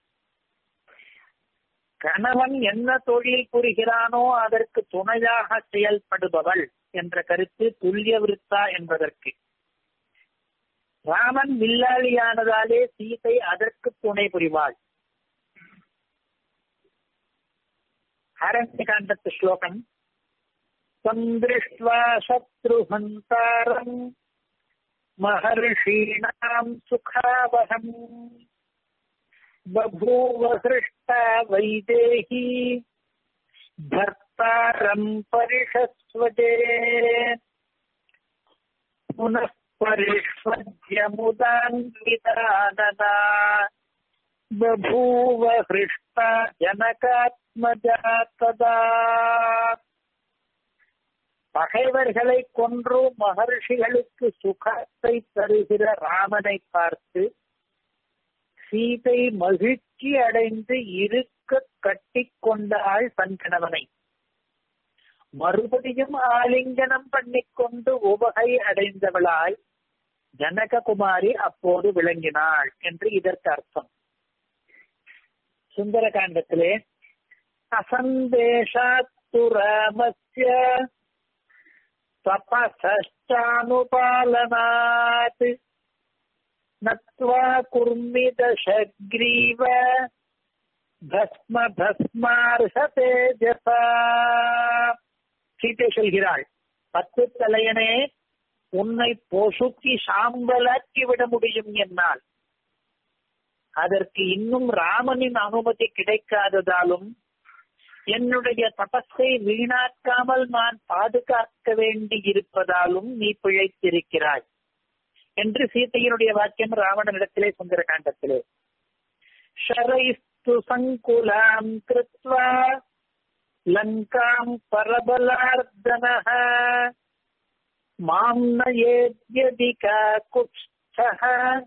கணவன் என்ன தொழில் புரிகிறானோ அதற்கு துணையாக செயல்படுபவள் என்ற கருத்து துல்லிய விருத்தா என்பதற்கு ராமன் வில்லாளியானதாலே சீதை அதற்கு துணை புரிவாள் அரண்யகாண்டத்து ஸ்லோகம் சந்திருஷ்டுவா சத்ருஹந்தாரம் महर्षीणाम् सुखावहम् बभूव हृष्टा वैदेही भर्तारम् परिषस्वजे पुनः परिष्वज्यमुदान्वितानना बभूव हृष्टा जनकात्मजा तदा பகைவர்களை கொன்று மகர்ஷிகளுக்கு சுகத்தை தருகிற ராமனை பார்த்து சீதை மகிழ்ச்சி அடைந்து இருக்க கட்டி கொண்டாள் தன் கணவனை மறுபடியும் ஆலிங்கனம் பண்ணிக்கொண்டு உபகை அடைந்தவளாய் ஜனககுமாரி அப்போது விளங்கினாள் என்று இதற்கு அர்த்தம் சுந்தரகாண்டத்திலே அசந்தேஷாத்து ராமஸ்ய तपसश्चानुपालनात् नत्वा कुर्मिदशग्रीव பஸ்ம பஸ்மார்ஹதே ஜசா சீதை சொல்கிறாள் பத்து தலையனே உன்னை பொசுக்கி சாம்பலாக்கி விட முடியும் என்னால் அதற்கு இன்னும் ராமனின் அனுமதி கிடைக்காததாலும் என்னுடைய தபஸை வீணாக்காமல் நான் பாதுகாக்க வேண்டி இருப்பதாலும் நீ பிழைத்திருக்கிறாய் என்று சீதையினுடைய வாக்கியம் ராவணனிடத்திலே சுந்தர காண்டத்திலே ஷரைஸ்து சங்குலாம் கிருத்வா லங்காம் பரபலார்தனः மாம் நயேத்யதிகா குஷ்டः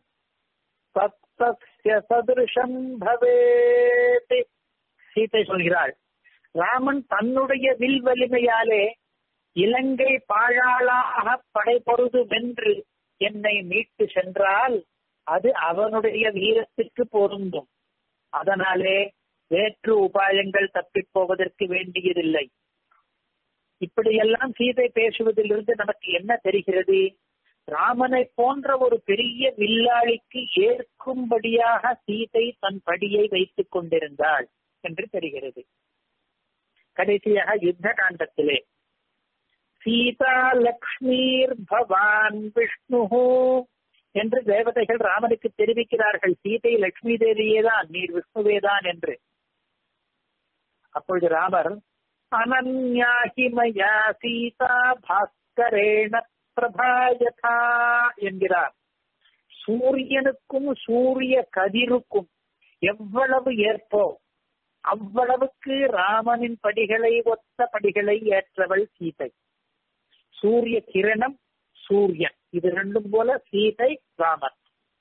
தத்தஸ்ய சதுருஷம் பவேத் சீதை சொல்கிறாள் ராமன் தன்னுடைய வில் வலிமையாலே இலங்கை பாழாளாக படைபொருது வென்று என்னை மீட்டு சென்றால் அது அவனுடைய வீரத்திற்கு பொருந்தும் அதனாலே வேற்று உபாயங்கள் தப்பிப் போவதற்கு வேண்டியதில்லை இப்படியெல்லாம் சீதை பேசுவதிலிருந்து நமக்கு என்ன தெரிகிறது ராமனை போன்ற ஒரு பெரிய வில்லாளிக்கு ஏற்கும்படியாக சீதை தன் படியை வைத்துக் கொண்டிருந்தாள் என்று தெரிகிறது கடைசியாக யுத்த காண்டத்திலே சீதா லக்ஷ்மீர் பவான் விஷ்ணு என்று தேவதைகள் ராமனுக்கு தெரிவிக்கிறார்கள் சீதை லட்சுமி தேவியே தான் நீர் விஷ்ணுவேதான் என்று அப்பொழுது ராமர் அனன்யாஹிமயா சீதா பாஸ்கரேண பிரபாயதா என்கிறார் சூரியனுக்கும் சூரிய கதிருக்கும் எவ்வளவு ஏற்போ அவ்வளவுக்கு ராமனின் படிகளை ஒத்த படிகளை ஏற்றவள் சீதை சூரிய கிரணம் சூரியன் இது ரெண்டும் போல சீதை ராமன்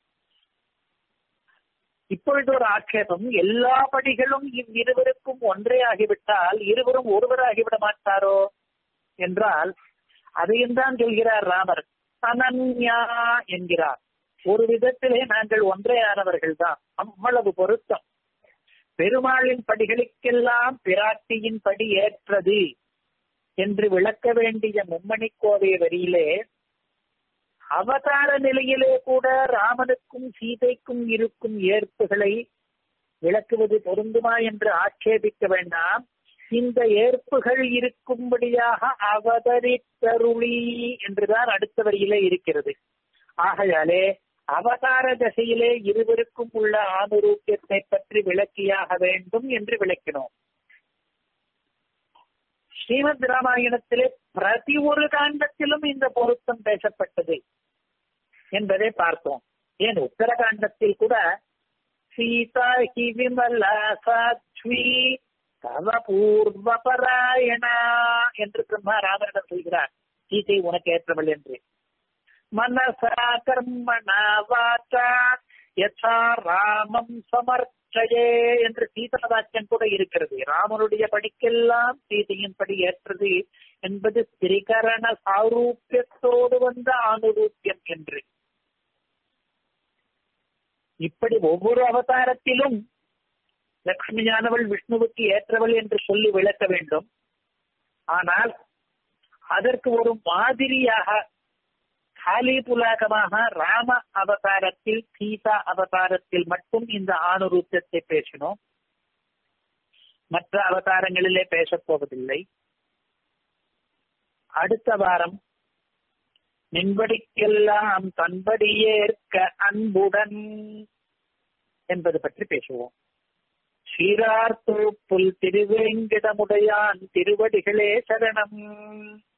இப்பொழுது ஒரு ஆட்சேபம் எல்லா படிகளும் இவ்விருவருக்கும் ஒன்றே ஆகிவிட்டால் இருவரும் ஒருவராகிவிட மாட்டாரோ என்றால் அதையும் தான் சொல்கிறார் ராமர் அனன்யா என்கிறார் ஒரு விதத்திலே நாங்கள் ஒன்றே ஆனவர்கள் தான் அவ்வளவு பொருத்தம் பெருமாளின் படிகளுக்கெல்லாம் பிராட்டியின் படி ஏற்றது என்று விளக்க வேண்டிய மும்மணி கோவை வரியிலே அவதார நிலையிலே கூட ராமனுக்கும் சீதைக்கும் இருக்கும் ஏற்புகளை விளக்குவது பொருந்துமா என்று ஆட்சேபிக்க வேண்டாம் இந்த ஏற்புகள் இருக்கும்படியாக அவதரித்தருளி என்றுதான் அடுத்த வரியிலே இருக்கிறது ஆகையாலே அவதார தசையிலே இருவருக்கும் உள்ள ஆணுரூக்கியத்தை பற்றி விளக்கியாக வேண்டும் என்று விளக்கினோம் ஸ்ரீமத் ராமாயணத்திலே பிரதி ஒரு காண்டத்திலும் இந்த பொருத்தம் பேசப்பட்டது என்பதை பார்த்தோம் ஏன் உத்தரகாண்டத்தில் கூட சீதா ஹி விமலா சாத்வி தவ பூர்வபராயணா என்று பிரம்மா ராமனிடம் சொல்கிறார் சீதை உனக்கு ஏற்றவள் என்று மனசா கர்மணா வாச்சா யசா ராமம் சமர்ச்சயே என்று சீதா வாக்கியம் கூட இருக்கிறது ராமனுடைய படிக்கெல்லாம் சீதையின் படி ஏற்றது என்பது திரிகரண சாரூபியத்தோடு வந்த ஆணுரூபியம் என்று இப்படி ஒவ்வொரு அவதாரத்திலும் லக்ஷ்மியானவள் விஷ்ணுவுக்கு ஏற்றவள் என்று சொல்லி விளக்க வேண்டும் ஆனால் அதற்கு ஒரு மாதிரியாக காலி புலாகமாக ராம அவதாரத்தில் சீதா அவதாரத்தில் மட்டும் இந்த ஆணுரூபத்தை பேசினோம் மற்ற அவதாரங்களிலே பேசப் போவதில்லை அடுத்த வாரம் நின்படிக்கெல்லாம் தன்படி ஏற்க அன்புடன் என்பது பற்றி பேசுவோம் சீரார் தூப்புல் திருவேங்கிடமுடையான் திருவடிகளே சரணம்